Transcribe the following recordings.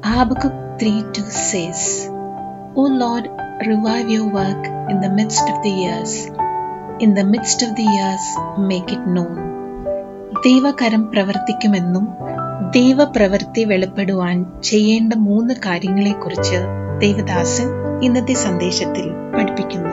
Habakkuk 3 2 says, O Lord, revive your work in the midst of the years. In the midst of the years, make it known. ദൈവകരം പ്രവർത്തിക്കുമെന്നും ദൈവപ്രവൃത്തി വെളിപ്പെടുവാൻ ചെയ്യേണ്ട മൂന്ന് കാര്യങ്ങളെക്കുറിച്ച് ദേവദാസൻ ഇന്നത്തെ സന്ദേശത്തിൽ പഠിപ്പിക്കുന്നു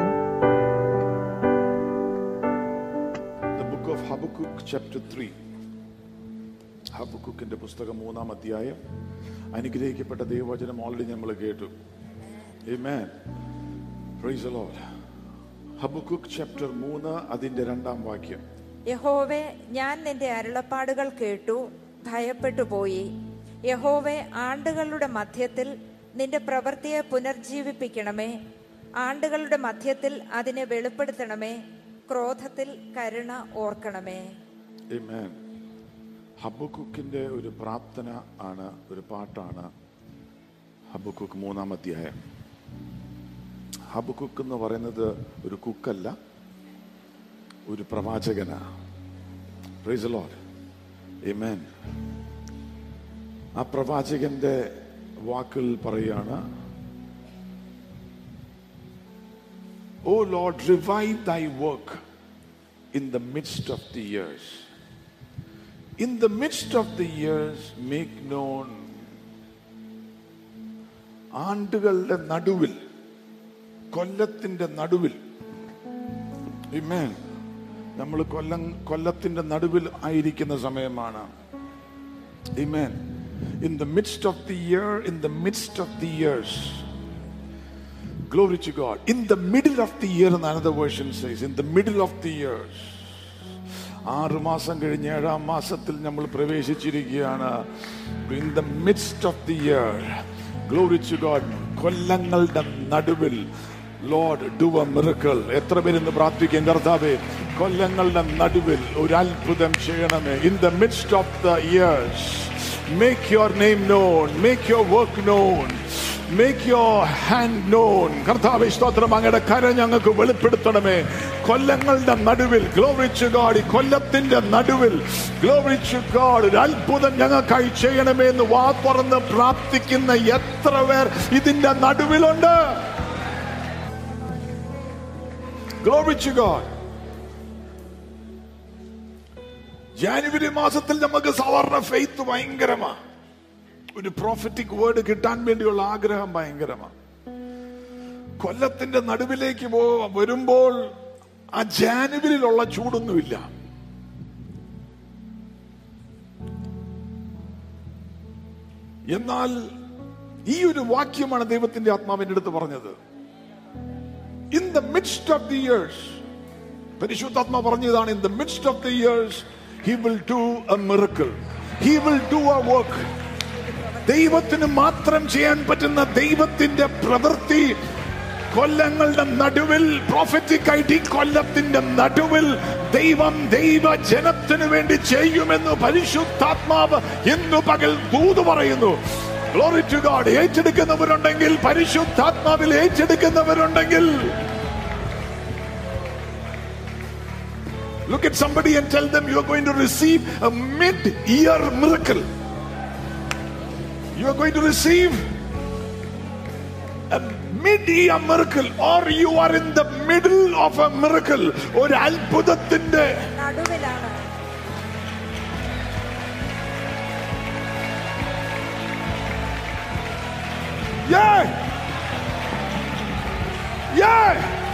The book of Habakkuk, chapter 3. ഹബുക്കുക്കിന്റെ പുസ്തകം മൂന്നാം അധ്യായം അനുഗ്രഹിക്കപ്പെട്ട ദൈവവചനം ഓൾറെഡി നമ്മൾ കേട്ടു Amen. Praise the Lord. Habakkuk chapter മൂന്ന് അതിന്റെ രണ്ടാം വാക്യം യഹോവേ ഞാൻ നിന്റെ അരുളപ്പാടുകൾ കേട്ടു ഭയപ്പെട്ടു പോയി യഹോവേ ആണ്ടുകളുടെ മധ്യത്തിൽ നിന്റെ പ്രവൃത്തിയെ പുനർജീവിപ്പിക്കണമേ ആണ്ടുകളുടെ മധ്യത്തിൽ അതിനെ വെളിപ്പെടുത്തണമേ ക്രോധത്തിൽ കരുണ ഓർക്കണമേ Amen. ഹബുക്കുക്കിന്റെ ഒരു പ്രാർത്ഥന ആണ് ഒരു പാട്ടാണ് ഹബുക്കുക്ക് മൂന്നാം അധ്യായം ഹബുക്കുക്ക് എന്ന് പറയുന്നത് ഒരു കുക്കല്ല ഒരു പ്രവാചകനാ പ്രൈസ് ലോഡ് Amen. ആ പ്രവാചകന്റെ വാക്കുകൾ പറയാണ് O Lord revive thy work in the midst of the years in the midst of the years make known ആണ്ടുകളുടെ നടുവിൽ കൊല്ലത്തിന്റെ നടുവിൽ Amen. നമ്മൾ കൊല്ലം കൊല്ലത്തിന്റെ നടുവിൽ ആയിരിക്കുന്ന സമയമാണ് Amen. In the midst of the year, in the midst of the years. Glory to God. In the middle of the year, another version says, in the middle of the years. ആറ് മാസം കഴിഞ്ഞ് ഏഴാം മാസത്തിൽ നമ്മൾ പ്രവേശിച്ചിരിക്കുകയാണ് in the midst of the year glory to God കൊല്ലങ്ങളുടെ നടുവിൽ Lord do a miracle എത്ര പേരിന്ന് പ്രാർത്ഥിക്കും കർത്താവേ കൊല്ലങ്ങളുടെ നടുവിൽ ഒരു അത്ഭുതം ചെയ്യണമേ in the midst of the years make your name known make your work known make your hand known കർത്താവ് സ്തോത്രം അങ്ങയുടെ കര ഞങ്ങൾക്ക് വെളിപ്പെടുത്തണമേ കൊല്ലങ്ങളുടെ നടുവിൽ ഗ്ലോറിച്ച് ഗാഡ് കൊല്ലത്തിന്റെ നടുവിൽ ഗ്ലോറിച്ച് ഗാഡ് ഒരു അത്ഭുതം ഞങ്ങൾക്കായി ചെയ്യണമേ എന്ന് വാ തുറന്ന് പ്രാർത്ഥിക്കുന്ന എത്ര പേർ ഇതിന്റെ നടുവിലുണ്ട് ഗ്ലോറിച്ച് ഗാഡ് ജാനുവരി മാസത്തിൽ നമുക്ക് സാധാരണ ഫെയ്ത്ത് ഭയങ്കരമാണ് ഒരു പ്രോഫറ്റിക് വേർഡ് കിട്ടാൻ വേണ്ടിയുള്ള ആഗ്രഹം ഭയങ്കരമാണ് കൊല്ലത്തിന്റെ നടുവിലേക്ക് പോ വരുമ്പോൾ ആ ജാനുവരിയിലുള്ള ചൂടൊന്നുമില്ല എന്നാൽ ഈ ഒരു വാക്യമാണ് ദൈവത്തിന്റെ ആത്മാവിന്റെ അടുത്ത് പറഞ്ഞത് in the midst of the years പരിശുദ്ധാത്മ പറഞ്ഞതാണ് in the midst of the years he will do a miracle he will do a work ദൈവത്തിന് മാത്രം ചെയ്യാൻ പറ്റുന്ന ദൈവത്തിന്റെ പ്രവൃത്തി കൊല്ലങ്ങളുടെ നടുവിൽ പ്രോഫറ്റിക് ആയിട്ട് ഈ കൊല്ലത്തിന്റെ നടുവിൽ ദൈവം ദൈവ ജനത്തിന് വേണ്ടി ചെയ്യുമെന്ന് പരിശുദ്ധാത്മാവ് ഇന്നു പകൽ ദൂത് പറയുന്നു Glory to God. ഏറ്റെടുക്കുന്നവരുണ്ടെങ്കിൽ പരിശുദ്ധാത്മാവിൽ ഏറ്റെടുക്കുന്നവരുണ്ടെങ്കിൽ Look at somebody and tell them you are going to receive a mid-year miracle. You are going to receive a mid-year miracle or you are in the middle of a miracle. ഒരു അത്ഭുതത്തിന്റെ നടുവിലാണ് Yeah! Yeah!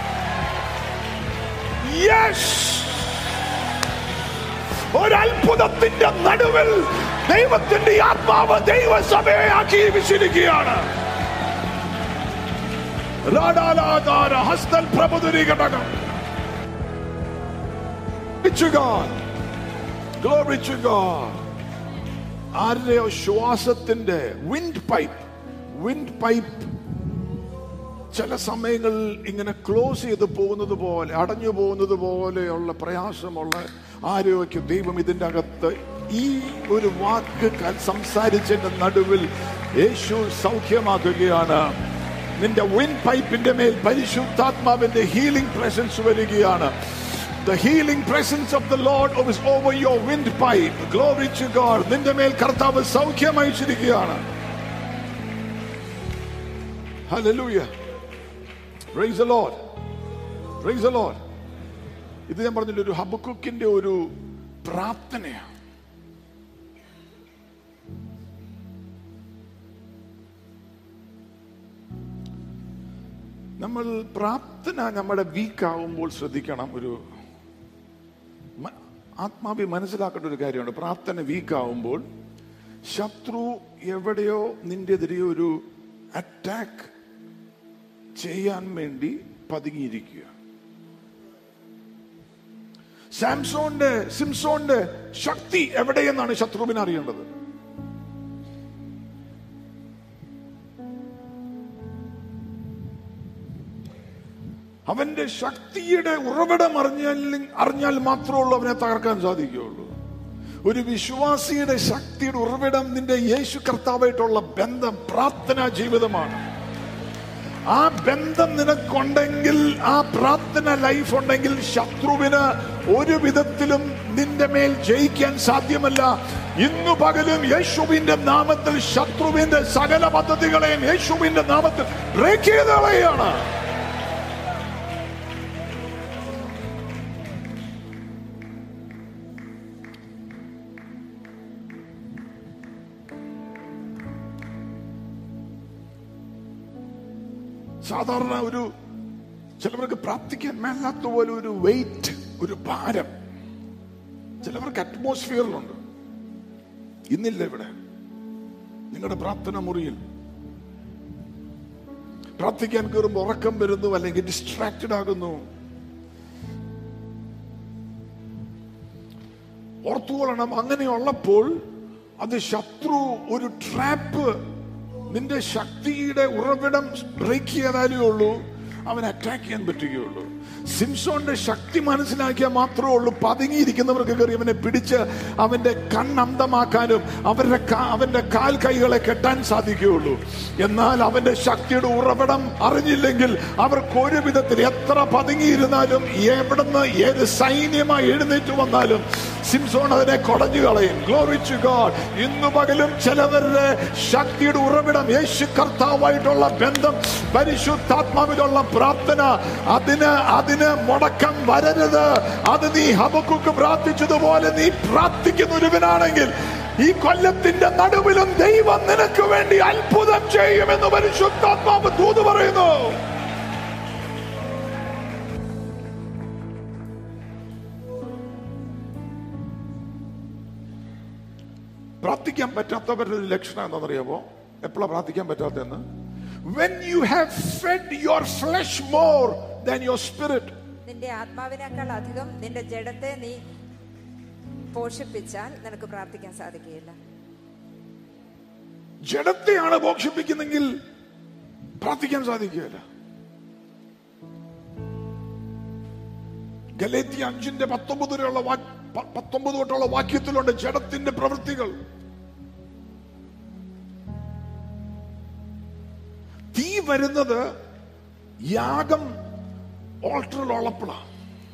Yes! ഒരു അത്ഭുതത്തിന്റെ നടുവിൽ ദൈവത്തിന്റെ ആത്മാവ് ദൈവസഭയെ ആക്കി വിശിരിക്കുകയാണ് രാടാലാകാര ഹസ്തൽ പ്രഭുതുരി ഘടകം To God. Glory to God. ആരുടെയോ ശ്വാസത്തിന്റെ വിൻഡ് പൈപ്പ് വിൻഡ് പൈപ്പ് ചില സമയങ്ങളിൽ ഇങ്ങനെ ക്ലോസ് ചെയ്ത് പോകുന്നത് പോലെ അടഞ്ഞു പോകുന്നത് പോലെയുള്ള പ്രയാസമുള്ള ആരോഗ്യ ദൈവം ഇതിന്റെ അകത്ത് ഈ ഒരു വാക്ക് ക- സംസാരിച്ചതിന്റെ നടുവിൽ യേശു സൗഖ്യമാക്കുകയാണ് നിന്റെ വിൻ പൈപ്പിന്റെ മേൽ പരിശുദ്ധാത്മാവിന്റെ ഹീലിംഗ് പ്രസൻസ് വരികയാണ് The healing presence of the Lord is over your windpipe. Glory to God. നിന്റെ മേൽ കർത്താവ് സൗഖ്യം അയച്ചിരിക്കുകയാണ് Hallelujah. Praise the Lord. Praise the Lord. ഇത് ഞാൻ പറഞ്ഞില്ല ഒരു ഹബക്കുക്കിന്റെ ഒരു പ്രാർത്ഥനയാണ് നമ്മൾ പ്രാർത്ഥന നമ്മുടെ വീക്ക് ആവുമ്പോൾ ശ്രദ്ധിക്കണം ഒരു മ- ആത്മാവി മനസ്സിലാക്കേണ്ട ഒരു കാര്യമുണ്ട് പ്രാർത്ഥന വീക്ക് ആവുമ്പോൾ ശത്രു എവിടെയോ നിന്റെ എതിരെ ഒരു അറ്റാക്ക് ചെയ്യാൻ വേണ്ടി പതുങ്ങിയിരിക്കുക സാംസോന്റെ സിംസോന്റെ ശക്തി എവിടെയെന്നാണ് ശത്രുവിന് അറിയേണ്ടത് അവന്റെ ശക്തിയുടെ ഉറവിടം അറിഞ്ഞാൽ അറിഞ്ഞാൽ മാത്രമേ ഉള്ളൂ അവനെ തകർക്കാൻ സാധിക്കുകയുള്ളൂ ഒരു വിശ്വാസിയുടെ ശക്തിയുടെ ഉറവിടം നിന്റെ യേശു കർത്താവായിട്ടുള്ള ബന്ധം പ്രാർത്ഥനാ ജീവിതമാണ് ആ ബന്ധം നിനക്കുണ്ടെങ്കിൽ ആ പ്രാർത്ഥന ലൈഫ് ഉണ്ടെങ്കിൽ ശത്രുവിന് ഒരു വിധത്തിലും നിന്റെ മേൽ ജയിക്കാൻ സാധ്യമല്ല ഇന്നു പകലും യേശുവിന്റെ നാമത്തിൽ ശത്രുവിന്റെ സകല പദ്ധതികളെയും യേശുവിന്റെ നാമത്തിൽ ബ്രേക്ക് ചെയ്ത് കളയാണ് സാധാരണ ഒരു ചിലവർക്ക് പ്രാർത്ഥിക്കാൻ മേലാത്ത പോലെ ഒരു വെയിറ്റ് ഒരു ഭാരം ചിലവർക്ക് അറ്റ്മോസ്ഫിയറിലുണ്ട് ഇന്നില്ല ഇവിടെ നിങ്ങളുടെ പ്രാർത്ഥന മുറിയിൽ പ്രാർത്ഥിക്കാൻ കയറുമ്പോൾ ഉറക്കം വരുന്നു അല്ലെങ്കിൽ ഡിസ്ട്രാക്റ്റഡ് ആകുന്നു ഓർത്തുകൊള്ളണം അങ്ങനെയുള്ളപ്പോൾ അത് ശത്രു ഒരു ട്രാപ്പ് നിന്റെ ശക്തിയുടെ ഉറവിടം ബ്രേക്ക് ചെയ്താലേ ഉള്ളൂ അവൻ അറ്റാക്ക് ചെയ്യാൻ പറ്റുകയുള്ളൂ സിംസോന്റെ ശക്തി മനസ്സിലാക്കിയാൽ മാത്രമേ ഉള്ളൂ പതുങ്ങിയിരിക്കുന്നവർക്ക് കയറി അവനെ പിടിച്ച് അവന്റെ കണ്ണന്തമാക്കാനും അവരുടെ കാ- അവന്റെ കാൽ കൈകളെ കെട്ടാൻ സാധിക്കുകയുള്ളൂ എന്നാൽ അവന്റെ ശക്തിയുടെ ഉറവിടം അറിഞ്ഞില്ലെങ്കിൽ അവർക്ക് ഒരു വിധത്തിൽ എത്ര പതുങ്ങിയിരുന്നാലും എവിടുന്ന് ഏത് സൈന്യമായി എഴുന്നേറ്റ് വന്നാലും സിംസോൺ അതിനെ കൊടഞ്ഞു കളയും ഗ്ലോറിച്ചു ഗോഡ് ഇന്നു പകലും ചിലവരുടെ ശക്തിയുടെ ഉറവിടം യേശു കർത്താവായിട്ടുള്ള ബന്ധം പരിശുദ്ധാത്മാവിലുള്ള പ്രാർത്ഥന അതിന് അതിന് മുടക്കം വരരുത് അത് നീ ഹബക്കുക്ക് പ്രാർത്ഥിച്ചതുപോലെ നീ പ്രാർത്ഥിക്കുന്ന ഒരുവനാണെങ്കിൽ ഈ കൊല്ലത്തിന്റെ നടുവിലും ദൈവം നിനക്ക് വേണ്ടി അത്ഭുതം ചെയ്യുമെന്ന് പരിശുദ്ധാത്മാവ് തൂത് പറയുന്നു പ്രാർത്ഥിക്കാൻ പറ്റാത്തവരുടെ ഒരു ലക്ഷണം എന്താണെന്നറിയാമോ എപ്പോഴാ പ്രാർത്ഥിക്കാൻ പറ്റാത്തതെന്ന് when you have fed your flesh more than your spirit നിന്റെ ആത്മാവിനേക്കാൾ അധികം നിന്റെ ജഡത്തെ നീ പോഷിപ്പിച്ചാൽ നിനക്ക് പ്രാർത്ഥിക്കാൻ സാധിക്കുകയില്ല ജഡത്തെയാണ് ബോഷിപ്പിക്കുന്നെങ്കിൽ പ്രാർത്ഥിക്കാൻ സാധിക്കുകയില്ല ഗലേത്തി അഞ്ചിന്റെ പത്തൊമ്പത് വരെയുള്ള വാ- പ- പത്തൊമ്പത് തൊട്ടുള്ള വാക്യത്തിലുണ്ട് ജഡത്തിന്റെ പ്രവൃത്തികൾ തീ വരുന്നത് യാഗം ഓൾട്ടറിൽ ഉള്ളപ്പോഴാണ്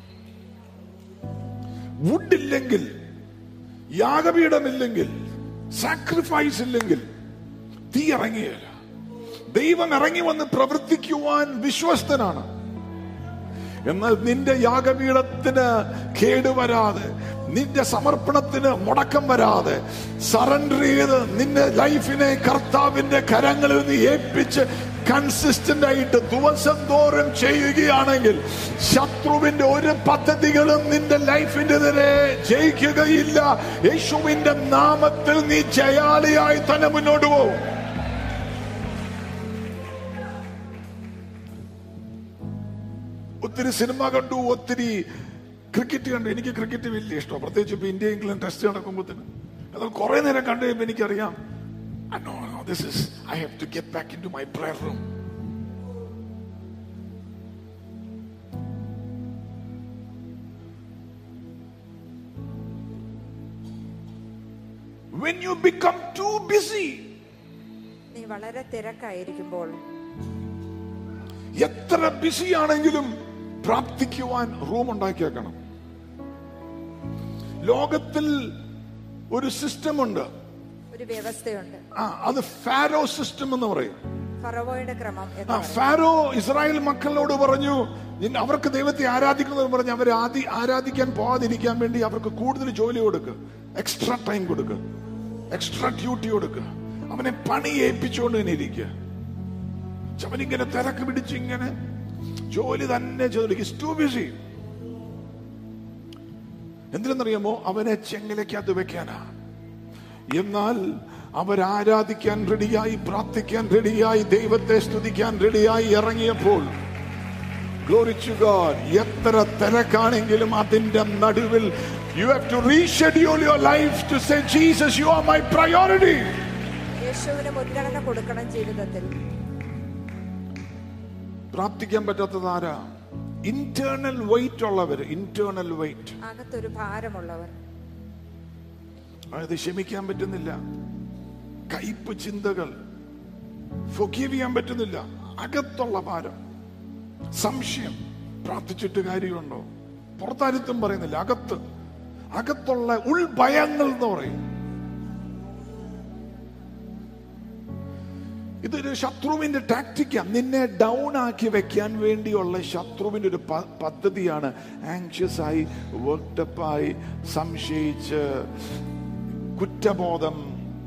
വുഡില്ലെങ്കിൽ യാഗപീഠമില്ലെങ്കിൽ സാക്രിഫൈസ് ഇല്ലെങ്കിൽ തീ ഇറങ്ങിയില്ല ദൈവം ഇറങ്ങി വന്ന് പ്രവർത്തിക്കുവാൻ വിശ്വസ്തനാണ് എന്നാൽ നിന്റെ യാഗപീഠത്തിന് കേടുവരാതെ നിന്റെ സമർപ്പണത്തിന് മുടക്കം വരാതെ സറണ്ടർ ചെയ്ത് നിന്റെ ലൈഫിനെ കർത്താവിന്റെ കരങ്ങളിൽ നിന്ന് ഏൽപ്പിച്ച് കൺസിസ്റ്റന്റ് ആയിട്ട് ദിവസം തോറും ചെയ്യുകയാണെങ്കിൽ ശത്രുവിന്റെ ഒരു പദ്ധതികളും നിന്റെ ലൈഫിന്റെ നേരെ ജയിക്കുകയില്ല യേശുവിന്റെ നാമത്തിൽ നീ ജയാളിയായി തന്നെ മുന്നോട്ട് പോകും ഒത്തിരി സിനിമ കണ്ടു ഒത്തിരി ക്രിക്കറ്റ് കണ്ടു എനിക്ക് ക്രിക്കറ്റ് വലിയ ഇഷ്ടമാണ് പ്രത്യേകിച്ച് ഇപ്പൊ ഇന്ത്യ ഇംഗ്ലണ്ട് ടെസ്റ്റ് നടക്കുമ്പോൾ തന്നെ എന്നാൽ കുറെ നേരം കണ്ടു കഴിയുമ്പോൾ എനിക്കറിയാം "Ah, no, no, this is, I have to get back into my prayer room. When you become too busy, നീ വളരെ തിരക്കായിരിക്കുമ്പോൾ എത്ര ബിസി ആണെങ്കിലും പ്രാർത്ഥിക്കുവാൻ റൂം ഉണ്ടാക്കിയേക്കണം ലോകത്തിൽ ഒരു സിസ്റ്റം ഉണ്ട് ഒരു വ്യവസ്ഥയുണ്ട് ആ അത് ഫാരോ സിസ്റ്റം എന്ന് പറയും ഫറവോയുടെ ക്രമം എന്ന് ആ പറഞ്ഞു. ഫാരോ ഇസ്രായേൽ മക്കളോട് പറഞ്ഞു "നിങ്ങ- അവർക്ക് ദൈവത്തെ ആരാധിക്കുന്നത് പറഞ്ഞ് അവരെ ആദി ആരാധിക്കാൻ പോകാതിരിക്കാൻ വേണ്ടി അവർക്ക് കൂടുതൽ ജോലി കൊടുക്കുക എക്സ്ട്രാ ടൈം കൊടുക്കുക എക്സ്ട്രാ ഡ്യൂട്ടി കൊടുക്കുക അവനെ പണി ഏൽപ്പിച്ചുകൊണ്ട് തന്നെ ഇരിക്കുക അവനിങ്ങനെ തിരക്ക് പിടിച്ച് ഇങ്ങനെ ജോലി തന്നെ ചെയ്തു ടു ബിസി എന്തിനെന്നറിയാമോ അവനെ ചെങ്ങലയ്ക്കകത്ത് വെക്കാനാ എന്നാൽ അവരാരാധിക്കാൻ റെഡിയായി പ്രാർത്ഥിക്കാൻ റെഡിയായി ദൈവത്തെ സ്തുതിക്കാൻ റെഡിയായി ഇറങ്ങിയപ്പോൾ Glory to God. എത്ര തിരക്കാണെങ്കിലും അതിന്റെ നടുവിൽ you have to reschedule your life to say Jesus you are my priority യേശുവിന് മുൻഗണന കൊടുക്കണം ജീവിതത്തിൽ പ്രാർത്ഥിക്കാൻ പറ്റാത്തത് ആരാ ഇന്റേണൽ വെയിറ്റ് ഉള്ളവർ ഇന്റേണൽ വെയിറ്റ് അകത്തൊരു ഭാരമുള്ളവർ അതായത് ക്ഷമിക്കാൻ പറ്റുന്നില്ല കയ്പ് ചിന്തകൾ ഫൊഗീവ് ചെയ്യാൻ പറ്റുന്നില്ല അകത്തുള്ള ഭാരം സംശയം പ്രാർത്ഥിച്ചിട്ട് കാര്യമുണ്ടോ പുറത്താരുത്തും പറയുന്നില്ല അകത്ത് അകത്തുള്ള ഉൾഭയങ്ങൾ എന്ന് പറയും ഇതൊരു ശത്രുവിന്റെ ടാക്ടിക്കാണ് നിന്നെ ഡൗൺ ആക്കി വെക്കാൻ വേണ്ടിയുള്ള ശത്രുവിന്റെ ഒരു പ- പദ്ധതിയാണ് ആങ്ഷ്യസ് ആയി വർക്ക്ഡപ്പായി സംശയിച്ച് കുറ്റബോധം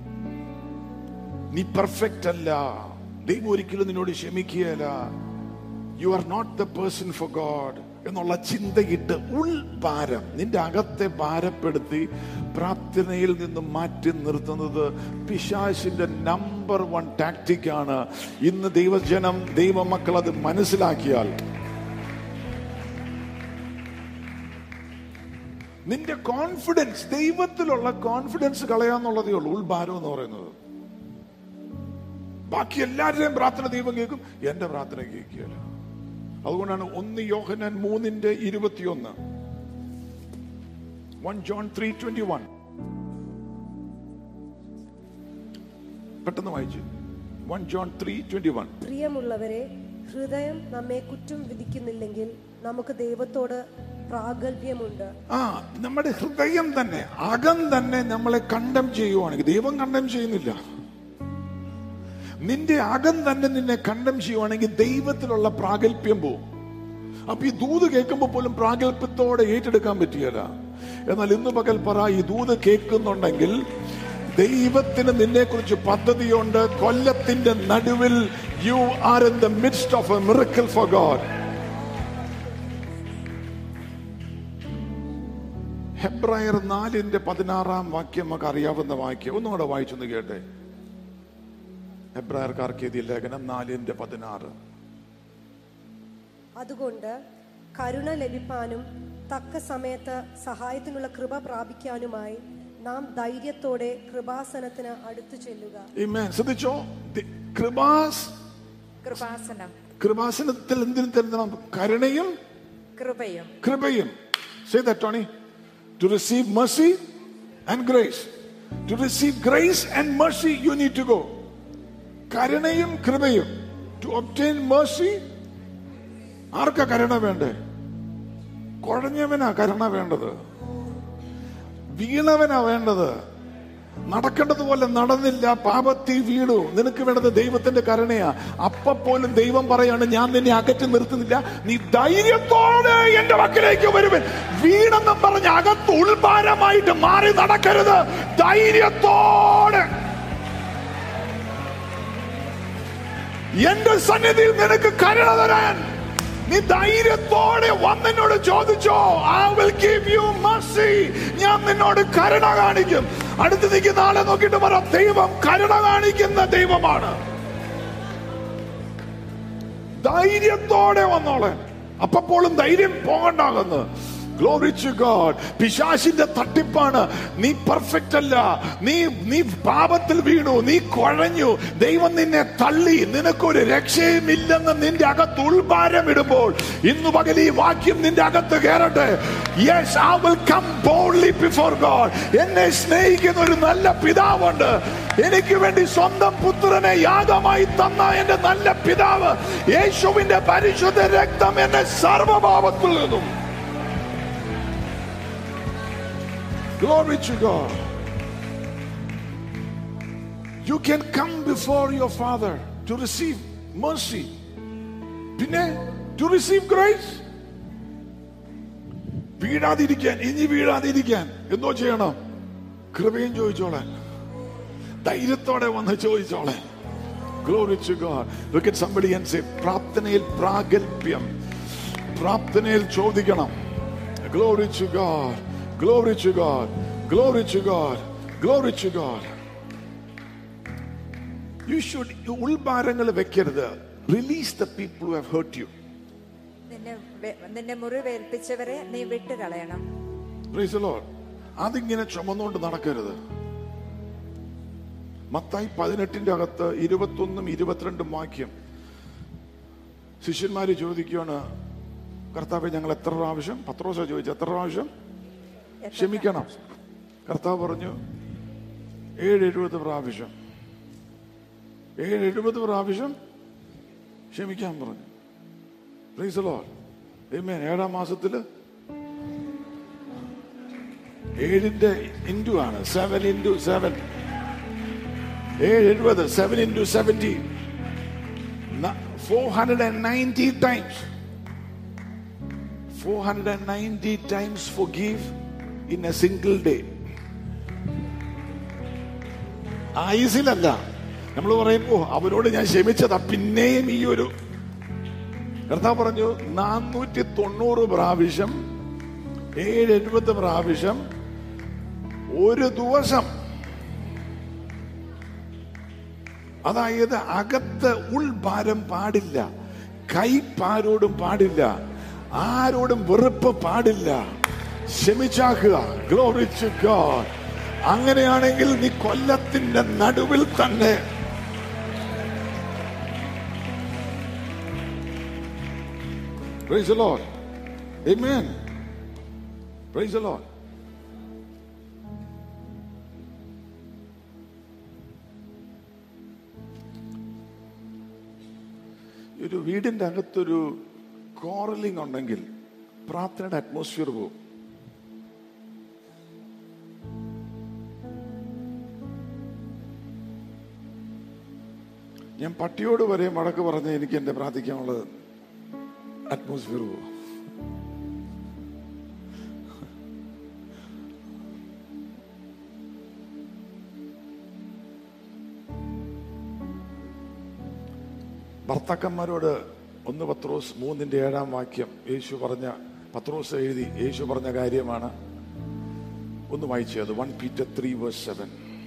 നീ പെർഫെക്റ്റ് അല്ല ദൈവം ഒരിക്കലും നിന്നോട് ക്ഷമിക്കുകയല്ല you are not the person for God എന്നുള്ള ചിന്തയിട്ട് ഉൾഭാരം നിന്റെ അകത്തെ ഭാരപ്പെടുത്തി പ്രാർത്ഥനയിൽ നിന്ന് മാറ്റി നിർത്തുന്നത് പിശാശിന്റെ നമ്പർ വൺ ടാക്ടിക് ആണ് ഇന്ന് ദൈവജനം ദൈവമക്കൾ അത് മനസ്സിലാക്കിയാൽ നിന്റെ കോൺഫിഡൻസ് ദൈവത്തിലുള്ള കോൺഫിഡൻസ് കളയാന്നുള്ളതേ ഉള്ളൂ ഉൾഭാരം എന്ന് പറയുന്നത് ബാക്കി എല്ലാവരുടെയും പ്രാർത്ഥന ദൈവം കേൾക്കും എന്റെ പ്രാർത്ഥന കേൾക്കുകയല്ല അതുകൊണ്ടാണ് ഒന്ന് യോഹനാൻ മൂന്നിന്റെ ഇരുപത്തിയൊന്ന് one John three twenty one പെട്ടെന്ന് വായിച്ചു one John three twenty one പ്രിയമുള്ളവരെ ഹൃദയം നമ്മെ കുറ്റം വിധിക്കുന്നില്ലെങ്കിൽ നമുക്ക് ദൈവത്തോട് പ്രാഗൽഭ്യമുണ്ട് ആ നമ്മുടെ ഹൃദയം തന്നെ അകം തന്നെ നമ്മളെ കണ്ടം ചെയ്യുവാണെങ്കിൽ ദൈവം കണ്ടം ചെയ്യുന്നില്ല നിന്റെ അകം തന്നെ നിന്നെ കണ്ടം ചെയ്യുവാണെങ്കിൽ ദൈവത്തിലുള്ള പ്രാഗൽഭ്യം പോവും അപ്പൊ ഈ ദൂത് കേൾക്കുമ്പോൾ പോലും പ്രാഗൽഭ്യത്തോടെ ഏറ്റെടുക്കാൻ പറ്റിയല്ല എന്നാൽ ഇന്ന് പകൽ പറ ഈ ദൂത് കേൾക്കുന്നുണ്ടെങ്കിൽ ദൈവത്തിന് നിന്നെ കുറിച്ച് പദ്ധതിയുണ്ട് കൊല്ലത്തിന്റെ നടുവിൽ you are in the midst of a miracle for God ഹെബ്രായർ നാലിന്റെ പതിനാറാം വാക്യം നമുക്ക് അറിയാവുന്ന വാക്യം ഒന്നുകൂടെ വായിച്ചൊന്ന് കേട്ടെ ഹെബ്രായർക്കാർക്ക് എഴുതിയ ലേഖനം നാലിന്റെ പതിനാറ് അതുകൊണ്ട് കരുണ ലഭിപ്പാനും തക്ക സമയത്ത് സഹായത്തിനുള്ള കൃപ പ്രാപിക്കാനുമായി നാം ധൈര്യത്തോടെ കൃപാസനത്തിന് അടുത്തു ചെല്ലുക Amen. ശ്രദ്ധിച്ചോ ദി- കൃപാസ് കൃപാസനം കൃപാസനത്തിൽ എന്തിനു തരുന്നതാണ് കരുണയും കൃപയും കൃപയും Say that, Tony. To receive mercy and grace. To receive grace and mercy, you need to go. കരുണയും കൃപയും ടു ഒബ്റ്റെയിൻ mercy ആർക്കാ കരുണ വേണ്ടേ കുഴഞ്ഞവനാ കരുണ വേണ്ടത് വീണവനാ വേണ്ടത് നടക്കേണ്ടതുപോലെ നടന്നില്ല പാപത്തിൽ വീണു നിനക്ക് വേണ്ടത് ദൈവത്തിന്റെ കരുണയാ അപ്പ പോലും ദൈവം പറയാണ് ഞാൻ നിന്നെ അകറ്റി നിർത്തുന്നില്ല നീ ധൈര്യത്തോടെ എന്റെ മക്കളിലേക്ക് വരുവൻ വീണെന്നും പറഞ്ഞ് അകത്ത് ഉൾഭാരമായിട്ട് മാറി നടക്കരുത് ധൈര്യത്തോടെ എന്റെ സന്നിധിയിൽ നിനക്ക് കരുണ തരാൻ നീ ധൈര്യത്തോടെ വന്നെന്നോട് ചോദിച്ചോ I will give you mercy ഞാൻ നിന്നോട് കരുണ കാണിക്കും അടുത്ത് നിൽക്കുന്ന ആളെ നോക്കിയിട്ട് പറ ദൈവം കരുണ കാണിക്കുന്ന ദൈവമാണ് ധൈര്യത്തോടെ വന്നോളെ അപ്പോഴും ധൈര്യം പോകണ്ടാകുന്നു ഗ്ലോറി ടു ഗോഡ് പിശാശിന്റെ തട്ടിപ്പാണ് നീ പെർഫെക്റ്റ് അല്ല നീ നീ പാപത്തിൽ വീണു നീ കുഴഞ്ഞു ദൈവം നിന്നെ തള്ളി നിനക്കൊരു രക്ഷയും ഇല്ലെന്ന് നിന്റെ അകത്ത് ഉൾഭാരം ഇടുമ്പോൾ ഇന്നു പകൽ ഈ വാക്യം നിന്റെ അകത്ത് കയറട്ടെ yes I will come boldly before God എന്നെ സ്നേഹിക്കുന്ന ഒരു നല്ല പിതാവുണ്ട് എനിക്ക് വേണ്ടി സ്വന്തം പുത്രനെ യാഗമായി തന്ന എന്റെ നല്ല പിതാവ് യേശുവിന്റെ പരിശുദ്ധ രക്തം എന്നെ സർവഭാവത്തിൽ നിന്നും Glory to God. You can come before your Father to to receive mercy പിന്നെ ടു റിസീവ് ഗ്രേസ് വീഴാതിരിക്കാൻ ഇനി വീഴാതിരിക്കാൻ എന്തോ ചെയ്യണം കൃപയും ചോദിച്ചോളാൻ ധൈര്യത്തോടെ വന്ന് ചോദിച്ചോളാൻ Glory to God. Look at somebody and say, പ്രാർത്ഥനയിൽ പ്രാഗൽഭ്യം പ്രാർത്ഥനയിൽ ചോദിക്കണം Glory to God. Glory to God. Glory to God. Glory to God. You should ഉൾഭാരങ്ങൾ വെക്കരുത് release the people who have hurt you നിന്നെ വെ- നിന്നെ മുറിവേൽപ്പിച്ചവരെ നീ വിട്ടുകളയണം Praise the Lord. അതിങ്ങനെ ചുമന്നുകൊണ്ട് നടക്കരുത് മത്തായി പതിനെട്ടിന്റെ അകത്ത് ഇരുപത്തൊന്നും ഇരുപത്തിരണ്ടും വാക്യം ശിഷ്യന്മാര് ചോദിക്കുകയാണ് കർത്താവ് ഞങ്ങൾ എത്ര പ്രാവശ്യം പത്രോസ ചോദിച്ചു എത്ര പ്രാവശ്യം ക്ഷമിക്കണം കർത്താവ് പറഞ്ഞു ഏഴ് എഴുപത് പ്രാവശ്യം ഏഴ് എഴുപത് പ്രാവശ്യം ക്ഷമിക്കാൻ പറഞ്ഞു Praise the Lord. Amen. ഏഴാം മാസത്തില് ഏഴിന്റെ ഇൻറ്റു ആണ് സെവൻ ഇൻറ്റു സെവൻ ഏഴ് എഴുപത് seven into seventy four hundred and ninety times four hundred and ninety times forgive in a single day ആയുസിലല്ല നമ്മൾ പറയും ഓ അവരോട് ഞാൻ ക്ഷമിച്ചതാ പിന്നെയും ഈ ഒരു കർത്താവ് പറഞ്ഞു നാനൂറ്റി തൊണ്ണൂറ് പ്രാവശ്യം ഏഴ് എഴുപത് പ്രാവശ്യം ഒരു ദിവസം അതായത് അകത്ത് ഉൾഭാരം പാടില്ല കൈപ്പാരോടും പാടില്ല ആരോടും വെറുപ്പ് പാടില്ല ക്ഷമിച്ചാക്കുക ഗ്ലോറിച്ച് ഗോഡ് അങ്ങനെയാണെങ്കിൽ നീ കൊല്ലത്തിന്റെ നടുവിൽ തന്നെ Praise the Lord. Amen. Praise the Lord. ഒരു വീടിന്റെ അകത്തൊരു കോറലിംഗ് ഉണ്ടെങ്കിൽ പ്രാർത്ഥനയുടെ അറ്റ്മോസ്ഫിയർ പോകും ഞാൻ പട്ടിയോട് വരെ വഴക്ക് പറഞ്ഞ എനിക്ക് എന്റെ പ്രാർത്ഥിക്കാനുള്ളത് അറ്റ്മോസ്ഫിയർ പോകും ഭർത്താക്കന്മാരോട് ഒന്ന് പത്രോസ് മൂന്നിന്റെ ഏഴാം വാക്യം യേശു പറഞ്ഞ പത്രോസ് എഴുതി യേശു പറഞ്ഞ കാര്യമാണ് ഒന്ന് വായിച്ചു അത് one Peter three verse seven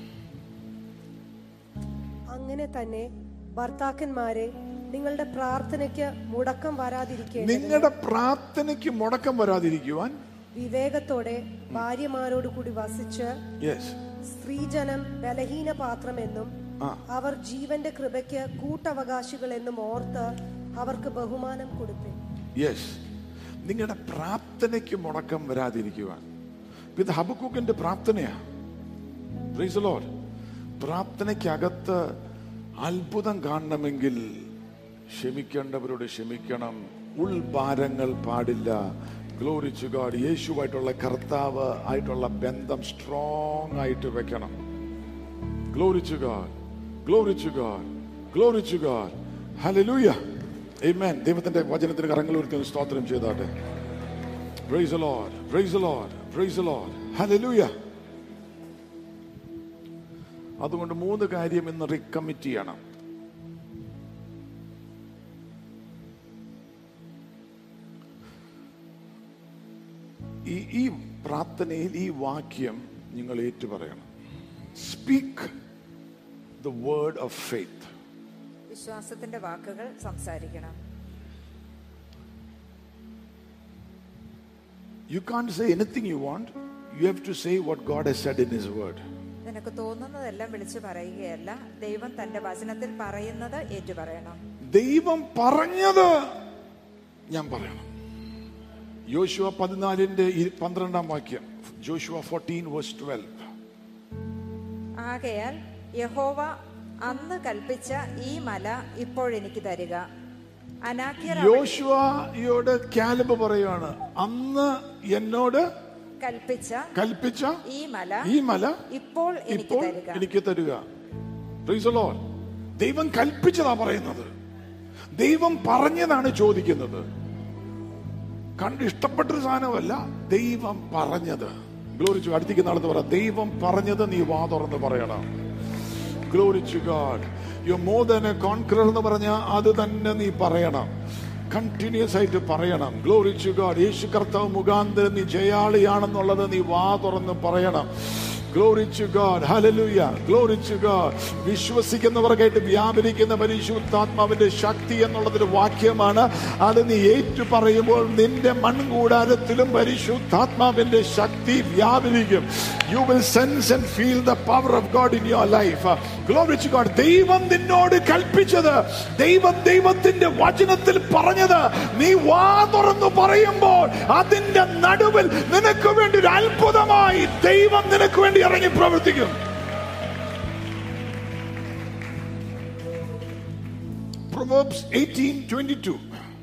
അങ്ങനെ തന്നെ ഭർത്താക്കന്മാരെ നിങ്ങളുടെ പ്രാർത്ഥനയ്ക്ക് മുടക്കം വരാതിരിക്കേണ്ടതിന് നിങ്ങളുടെ പ്രാർത്ഥനയ്ക്ക് മുടക്കം വരാതിരിക്കുവാൻ വിവേകത്തോടെ ഭാര്യമാരോട് കൂടി വസിച്ച് യെസ് സ്ത്രീജനം ബലഹീന പാത്രമെന്നും ആ. അവർ ജീവന്റെ കൃപയ്ക്ക് കൂട്ടവകാശികൾ എന്നും ഓർത്ത് അവർക്ക് ബഹുമാനം കൊടുപ്പിൻ യെസ് നിങ്ങളുടെ പ്രാർത്ഥനയ്ക്ക് മുടക്കം വരാതിരിക്കുവാൻ ഇത് ഹബക്കൂക്കിന്റെ പ്രാർത്ഥനയാ Praise the Lord. പ്രാർത്ഥനയ്ക്കകത്ത് അത്ഭുതം കാണണമെങ്കിൽ ക്ഷമിക്കേണ്ടവരോട് ക്ഷമിക്കണം ഉൾഭാരങ്ങൾ പാടില്ല ഗ്ലോറിച്ചു ഗാഡ് യേശുവായിട്ടുള്ള കർത്താവ് ആയിട്ടുള്ള ബന്ധം സ്ട്രോങ് ആയിട്ട് വെക്കണം glory to God glory to God glory to God ഹല്ലേലൂയ ആമേൻ ദൈവത്തിന്റെ വചനത്തിന് കരങ്ങൾ ഉയർത്തി സ്തോത്രം ചെയ്താട്ടെ Praise the Lord. Praise the Lord. Praise the Lord. Hallelujah. അതുകൊണ്ട് മൂന്ന് കാര്യം ഇന്ന് റിക്കമ്മിറ്റ് ചെയ്യണം ഈ ഈ പ്രാർത്ഥനയിൽ ഈ വാക്യം നിങ്ങൾ ഏറ്റുപറയണം speak the word of faith വിശ്വാസത്തിന്റെ വാക്കുകൾ സംസാരിക്കണം you can say anything you want you have to say what God has said in his word നിനക്ക് തോന്നുന്നതെല്ലാം വിളിച്ചു പറയുകയല്ല ദൈവം തന്റെ വചനത്തിൽ പറയുന്നത് ഏറ്റുപറയണം ദൈവം പറഞ്ഞത് ഞാൻ പറയണം യോശുവ പതിനാലിന്റെ ഇ- പന്ത്രണ്ടാം വാക്യം ജോഷുവ ഫോർട്ടീൻ വേഴ്സ് ട്വൽവ് ആകയാൽ യഹോവ അന്ന് കൽപ്പിച്ച ഈ മല ഇപ്പോഴെനിക്ക് തരിക അനാഖ്യർ അവ- യോശുവയോട് കാലബ് പറയുകയാണ് അന്ന് എന്നോട് കൽപ്പിച്ച കൽപ്പിച്ച ഈ മല ഈ മല ഇപ്പോൾ എനിക്ക് ഇപ്പോൾ തരിക എനിക്ക് തരിക Praise the Lord. ദൈവം കൽപ്പിച്ചതാ പറയുന്നത് ദൈവം പറഞ്ഞതാണ് ചോദിക്കുന്നത് കണ്ട് ഇഷ്ടപ്പെട്ടൊരു സാധനമല്ല ദൈവം പറഞ്ഞത് ഗ്ലോറിച്ചു അടുത്തേക്ക് നാളെന്ന് പറ ദൈവം പറഞ്ഞത് നീ വാ തുറന്ന് പറയണം glory to God you more than a conqueror എന്ന് പറഞ്ഞാൽ അത് തന്നെ നീ പറയണം കണ്ടിന്യൂസ് ആയിട്ട് പറയണം ഗ്ലോറിച്ചു ഗാഡ് യേശു കർത്താവ് മുഖാന്തരം നീ ജയാളിയാണെന്നുള്ളത് നീ വാ തുറന്ന് പറയണം ഗ്ലോറി ടു ഗാഡ് ഹല്ലേലൂയ ഗ്ലോറി ടു ഗാഡ് വിശ്വസിക്കുന്നവർക്കായിട്ട് വ്യാപരിക്കുന്ന പരിശുദ്ധാത്മാവിന്റെ ശക്തി എന്നുള്ളതൊരു വാക്യമാണ് അത് നീ ഏറ്റു പറയുമ്പോൾ നിന്റെ മൺകൂടാരത്തിലും പരിശുദ്ധാത്മാവിന്റെ ശക്തി വ്യാപരിക്കും you will sense and feel the power of God in your life glory to God ദൈവം നിന്നോട് കൽപ്പിച്ചത് ദൈവം ദൈവത്തിന്റെ വചനത്തിൽ പറഞ്ഞത് നീ വാ തുറന്നു പറയുമ്പോൾ അതിന്റെ നടുവിൽ നിനക്ക് വേണ്ടി ഒരു അത്ഭുതമായി ദൈവം നിനക്ക് വേണ്ടി ഇറങ്ങി പ്രവർത്തിക്കും Proverbs 18:22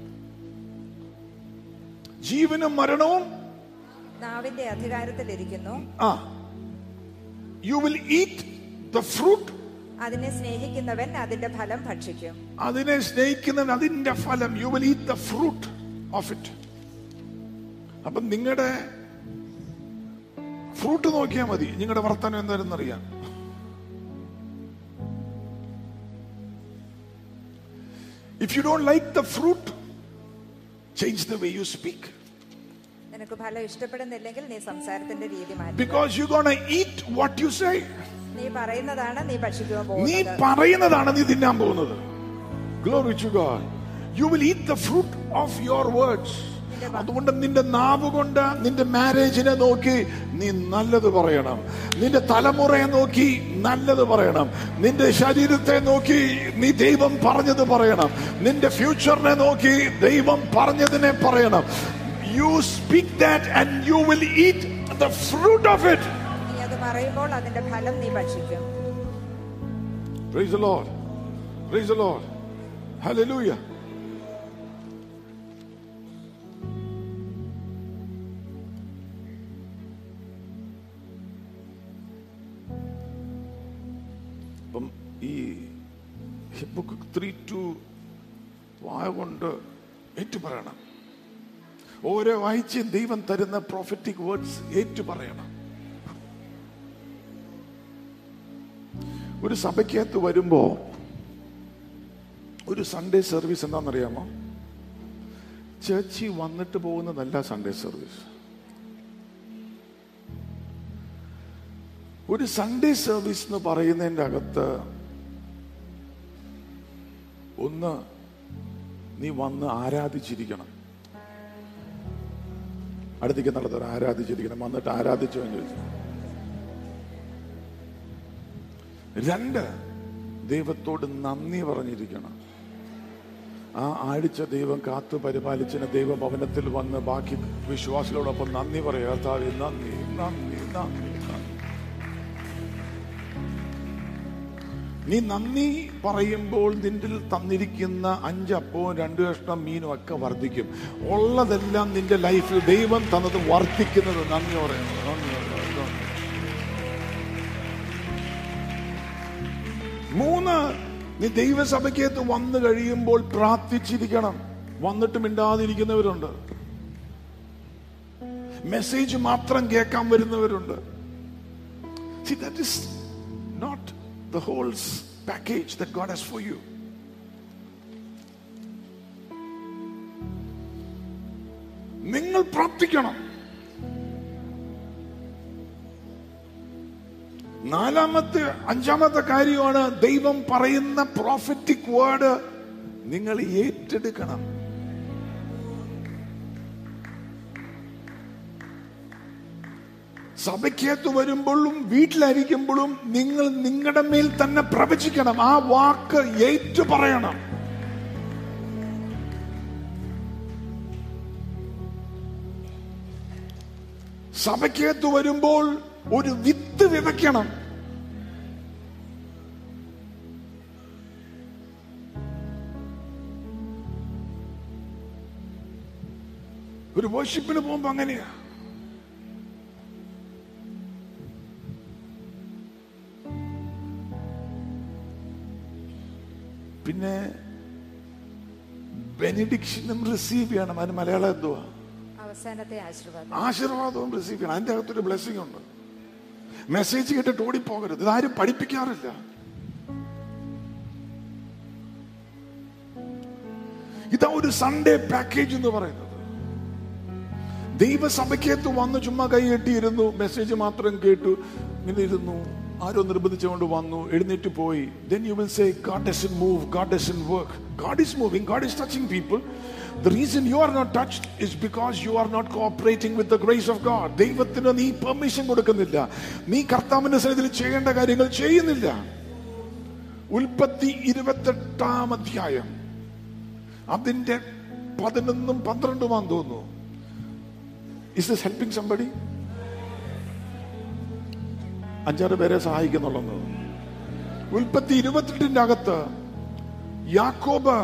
ജീവനും മരണവും നാവിന്റെ അധികാരത്തിലിരിക്കുന്നു ആ you will eat the fruit അതിനെ സ്നേഹിക്കുന്നവൻ അതിന്റെ ഫലം ഭക്ഷിക്കും അതിനെ സ്നേഹിക്കുന്നവൻ അതിന്റെ ഫലം you will eat the fruit of it അപ്പൊ നിങ്ങളുടെ ഫ്രൂട്ട് നോക്കിയാൽ മതി നിങ്ങളുടെ വർത്തമാനം എന്താണെന്ന് അറിയാം if you don't like the fruit change the way you speak നിനക്ക് ഫലം ഇഷ്ടപ്പെടുന്നില്ലെങ്കിൽ നീ സംസാരത്തിന്റെ രീതി മാറ്റി because you gonna eat what you say നീ പറയുന്നതാണ് നീ ഭക്ഷിക്കുവാൻ നീ പോകുന്നത് പറയുന്നതാണ് നീ തിന്നാൻ പോകുന്നത് glory to God you will eat the fruit of your words അതുകൊണ്ട് നിന്റെ നാവ് കൊണ്ട് നിന്റെ മാരേജിനെ നോക്കി നീ നല്ലത് പറയണം നിന്റെ തലമുറയെ നോക്കി നല്ലത് പറയണം നിന്റെ ശരീരത്തെ നോക്കി നീ ദൈവം പറഞ്ഞത് പറയണം നിന്റെ ഫ്യൂച്ചറിനെ നോക്കി ദൈവം പറഞ്ഞതിനെ പറയണം you speak that and you will eat the fruit of it നീ അത് പറയുമ്പോൾ അതിന്റെ ഫലം നീ ഭക്ഷിക്കും Praise the Lord. Praise the Lord. Hallelujah. അപ്പം ഈ ബുക്ക് ത്രീ ടു വായ കൊണ്ട് ഏറ്റു പറയണം ഓരോ ആഴ്ചയും ദൈവം തരുന്ന പ്രോഫറ്റിക് വേർഡ്സ് ഏറ്റു പറയണം ഒരു സഭയ്ക്കകത്ത് വരുമ്പോ ഒരു സൺഡേ സർവീസ് എന്താണെന്നറിയാമോ ചേച്ചി വന്നിട്ട് പോകുന്നതല്ല സൺഡേ സർവീസ് ഒരു സൺഡേ സർവീസ് എന്ന് പറയുന്നതിന്റെ അകത്ത് ഒന്ന് നീ വന്ന് ആരാധിച്ചിരിക്കണം അടുത്തേക്ക് നടത്തവർ ആരാധിച്ചിരിക്കണം വന്നിട്ട് ആരാധിച്ചോ എന്ന് ചോദിച്ചു രണ്ട് ദൈവത്തോട് നന്ദി പറഞ്ഞിരിക്കണം ആ ആഴ്ച ദൈവം കാത്തു പരിപാലിച്ചിന് ദൈവഭവനത്തിൽ വന്ന് ബാക്കി വിശ്വാസികളോടൊപ്പം നന്ദി പറയുക കർത്താവേ, നന്ദി നന്ദി നന്ദി നന്ദി. നീ നന്ദി പറയുമ്പോൾ നിന്റെ തന്നിരിക്കുന്ന അഞ്ചപ്പവും രണ്ടു കഷ്ണം മീനും ഒക്കെ വർദ്ധിക്കും ഉള്ളതെല്ലാം നിന്റെ ലൈഫിൽ ദൈവം തന്നത് വർദ്ധിക്കുന്നത് നന്ദി പറയുന്നത് നന്ദി പറയുന്നത് നന്ദി. മൂന്ന് നീ ദൈവസഭയ്ക്കകത്ത് വന്നു കഴിയുമ്പോൾ പ്രാർത്ഥിച്ചിരിക്കണം വന്നിട്ട് മിണ്ടാതിരിക്കുന്നവരുണ്ട് മെസ്സേജ് മാത്രം കേൾക്കാൻ വരുന്നവരുണ്ട് See, that is not the whole s- package that God has for you. നിങ്ങൾ പ്രാർത്ഥിക്കണം നാലാമത്തെ അഞ്ചാമത്തെ കാര്യമാണ് ദൈവം പറയുന്ന പ്രോഫറ്റിക് വേർഡ് നിങ്ങൾ ഏറ്റെടുക്കണം സഭയ്ക്കകത്ത് വരുമ്പോഴും വീട്ടിലായിരിക്കുമ്പോഴും നിങ്ങൾ നിങ്ങളുടെ മേൽ തന്നെ പ്രവചിക്കണം ആ വാക്ക് ഏറ്റു പറയണം സഭയ്ക്കകത്ത് വരുമ്പോൾ ഒരു വിത്ത് വിതയ്ക്കണം ഒരു വർഷിപ്പിന് പോകുമ്പോ അങ്ങനെയാ പിന്നെ ബെനിഡിക്ഷനും റിസീവ് ചെയ്യണം അതിന് മലയാളം എന്തുവാ അവസാനത്തെ ആശീർവാദം ആശീർവാദവും റിസീവ് ചെയ്യണം അതിന്റെ അകത്തൊരു ബ്ലെസ്സിങ് ഉണ്ട് മെസ്സേജ് കേട്ടിട്ട് ഓടിപ്പോകരുത് ഇതാരും പഠിപ്പിക്കാറില്ല ഇതാ ഒരു സൺഡേ പാക്കേജ് എന്ന് പറയുന്നത് ദൈവസഭയ്ക്കകത്ത് വന്ന് ചുമ്മാ കൈ കെട്ടിയിരുന്നു മെസ്സേജ് മാത്രം കേട്ടു ഇങ്ങനെ ഇരുന്നു ആരോ നിർബന്ധിച്ചുകൊണ്ട് വന്നു എഴുന്നേറ്റ് പോയി then you will say god doesn't move god doesn't work god is moving god is touching people the reason you are not touched is because you are not cooperating with the grace of god ദൈവത്തിന് നീ permission കൊടുക്കുന്നില്ല നീ കർത്താവിന്റെ സന്നിധിയിൽ ചെയ്യേണ്ട കാര്യങ്ങൾ ചെയ്യുന്നില്ല ഉൽപ്പത്തി ഇരുപത്തെട്ടാം അധ്യായം അതിന്റെ പതിനൊന്നും പന്ത്രണ്ടുമാന്ന് തോന്നുന്നു ഇസ് ദിസ് ഹെൽപ്പിംഗ് സംബഡി അഞ്ചാറ് പേരെ സഹായിക്കുന്നുള്ളത് ഉൽപ്പത്തി ഇരുപത്തെട്ടിന്റെ അകത്ത് യാക്കോബ്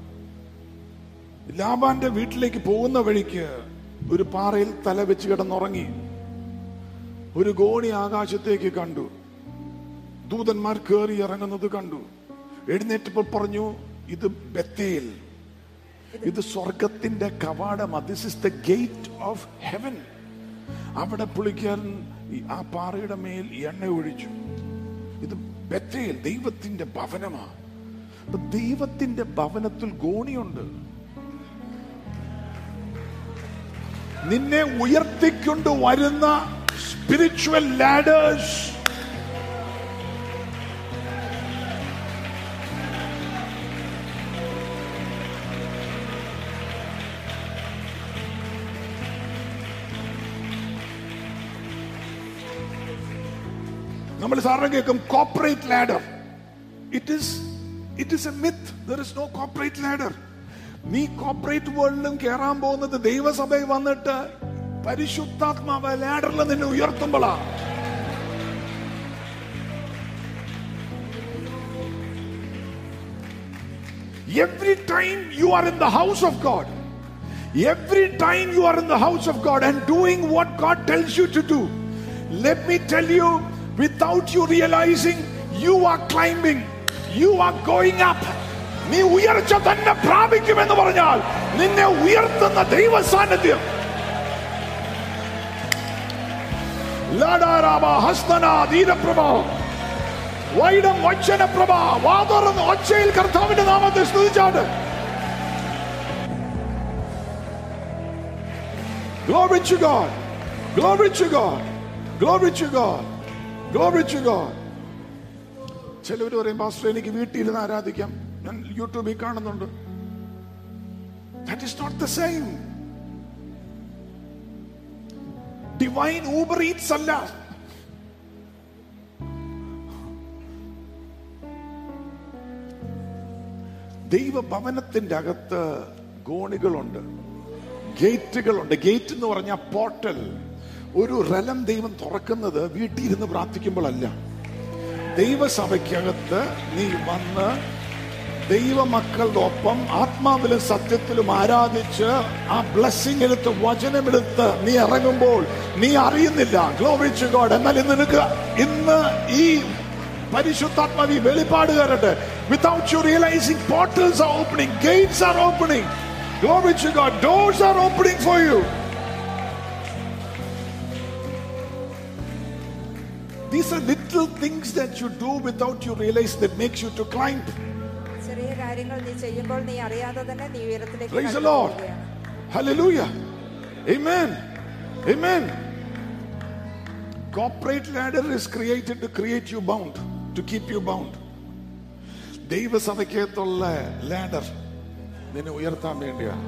ലാബാന്റെ വീട്ടിലേക്ക് പോകുന്ന വഴിക്ക് ഒരു പാറയിൽ തല വെച്ച് കിടന്നുറങ്ങി ഒരു ഗോണി ആകാശത്തേക്ക് കണ്ടു ദൂതന്മാർ കയറി ഇറങ്ങുന്നത് കണ്ടു എഴുന്നേറ്റപ്പോൾ പറഞ്ഞു ഇത് ബത്തേൽ ഇത് സ്വർഗത്തിന്റെ കവാടം this is the gate of heaven അവിടെ പുള്ളിക്കാരൻ ഈ ആ പാറയുടെ മേൽ എണ്ണ ഒഴിച്ചു ഇത് ബത്തേൽ ദൈവത്തിന്റെ ഭവനമാ അപ്പൊ ദൈവത്തിന്റെ ഭവനത്തിൽ ഗോണിയുണ്ട് നിന്നെ ഉയർത്തിക്കൊണ്ട് വരുന്ന സ്പിരിച്വൽ ലാഡേഴ്സ് നമ്മൾ സാറിന് കേൾക്കും corporate ladder it is it is a myth there is no corporate ladder നീ കോപ്പറേറ്റ് വേൾഡിലും കയറാൻ പോകുന്നത് ദൈവസഭയിൽ വന്നിട്ട് പരിശുദ്ധാത്മാവ് ലാഡറിൽ നിന്നെ ഉയർത്തുമ്പോഴാ Every time you are in the house of God, every time you are in the house of God and doing what God tells you to do, let me tell you, without you realizing, you are climbing, you are going up. നീ ഉയർച്ച തന്നെ പ്രാപിക്കുമെന്ന് പറഞ്ഞാൽ നിന്നെ ഉയർത്തുന്ന ദൈവ സാന്നിധ്യം ലാഡാരാമ ഹസ്തന ധീരപ്രഭാവം വൈഡം വച്ചനപ്രഭ വാതുറന്ന് ഒച്ചയിൽ കർത്താവിന്റെ നാമത്തെ സ്തുതിച്ചാണ് Glory to God. Glory to God. Glory to God. Glory to God. ചിലവർ പറയും പാസ്റ്റർ എനിക്ക് വീട്ടിൽ ഇരുന്ന് ആരാധിക്കാം ഞാൻ യൂട്യൂബിൽ കാണുന്നുണ്ട് that is not the same divine Uber Eats അല്ല ദൈവഭവനത്തിന്റെ അകത്ത് ഗോണികളുണ്ട് ഗേറ്റുകളുണ്ട് ഗേറ്റ് എന്ന് പറഞ്ഞ പോർട്ടൽ ഒരു റലം ദൈവം തുറക്കുന്നത് വീട്ടിൽ ഇരുന്ന് പ്രാർത്ഥിക്കുമ്പോഴല്ല ദൈവസഭയ്ക്കകത്ത് നീ വന്ന് ദൈവമക്കളുടെ ഒപ്പം ആത്മാവിലും സത്യത്തിലും ആരാധിച്ച് ആ ബ്ലെസ്സിങ് എടുത്ത് വചനമെടുത്ത് നീ ഇറങ്ങുമ്പോൾ നീ അറിയുന്നില്ല ഗ്ലോറിച്ച് ഗോഡ് എന്നാൽ ഇന്ന് നിനക്ക് ഇന്ന് ഈ പരിശുദ്ധാത്മാവി വെളിപ്പാട് കയറട്ടെ without you realising portals are opening gates are opening Glory to God. Doors are opening for you. These are little things that you do without you realize that makes you to climb. ചെറിയ കാര്യങ്ങൾ നീ ചെയ്യുമ്പോൾ നീ അറിയാതെ തന്നെ നീ ഉയരത്തിലേക്ക് Praise the കടന്നു Lord. പോവുകയാണ്. Hallelujah. Amen. Amen. Corporate ladder is created to create you bound, to keep you bound. ദൈവസഭയ്ക്കകത്തുള്ള ലാഡർ നിന്നെ ഉയർത്താൻ വേണ്ടിയാണ്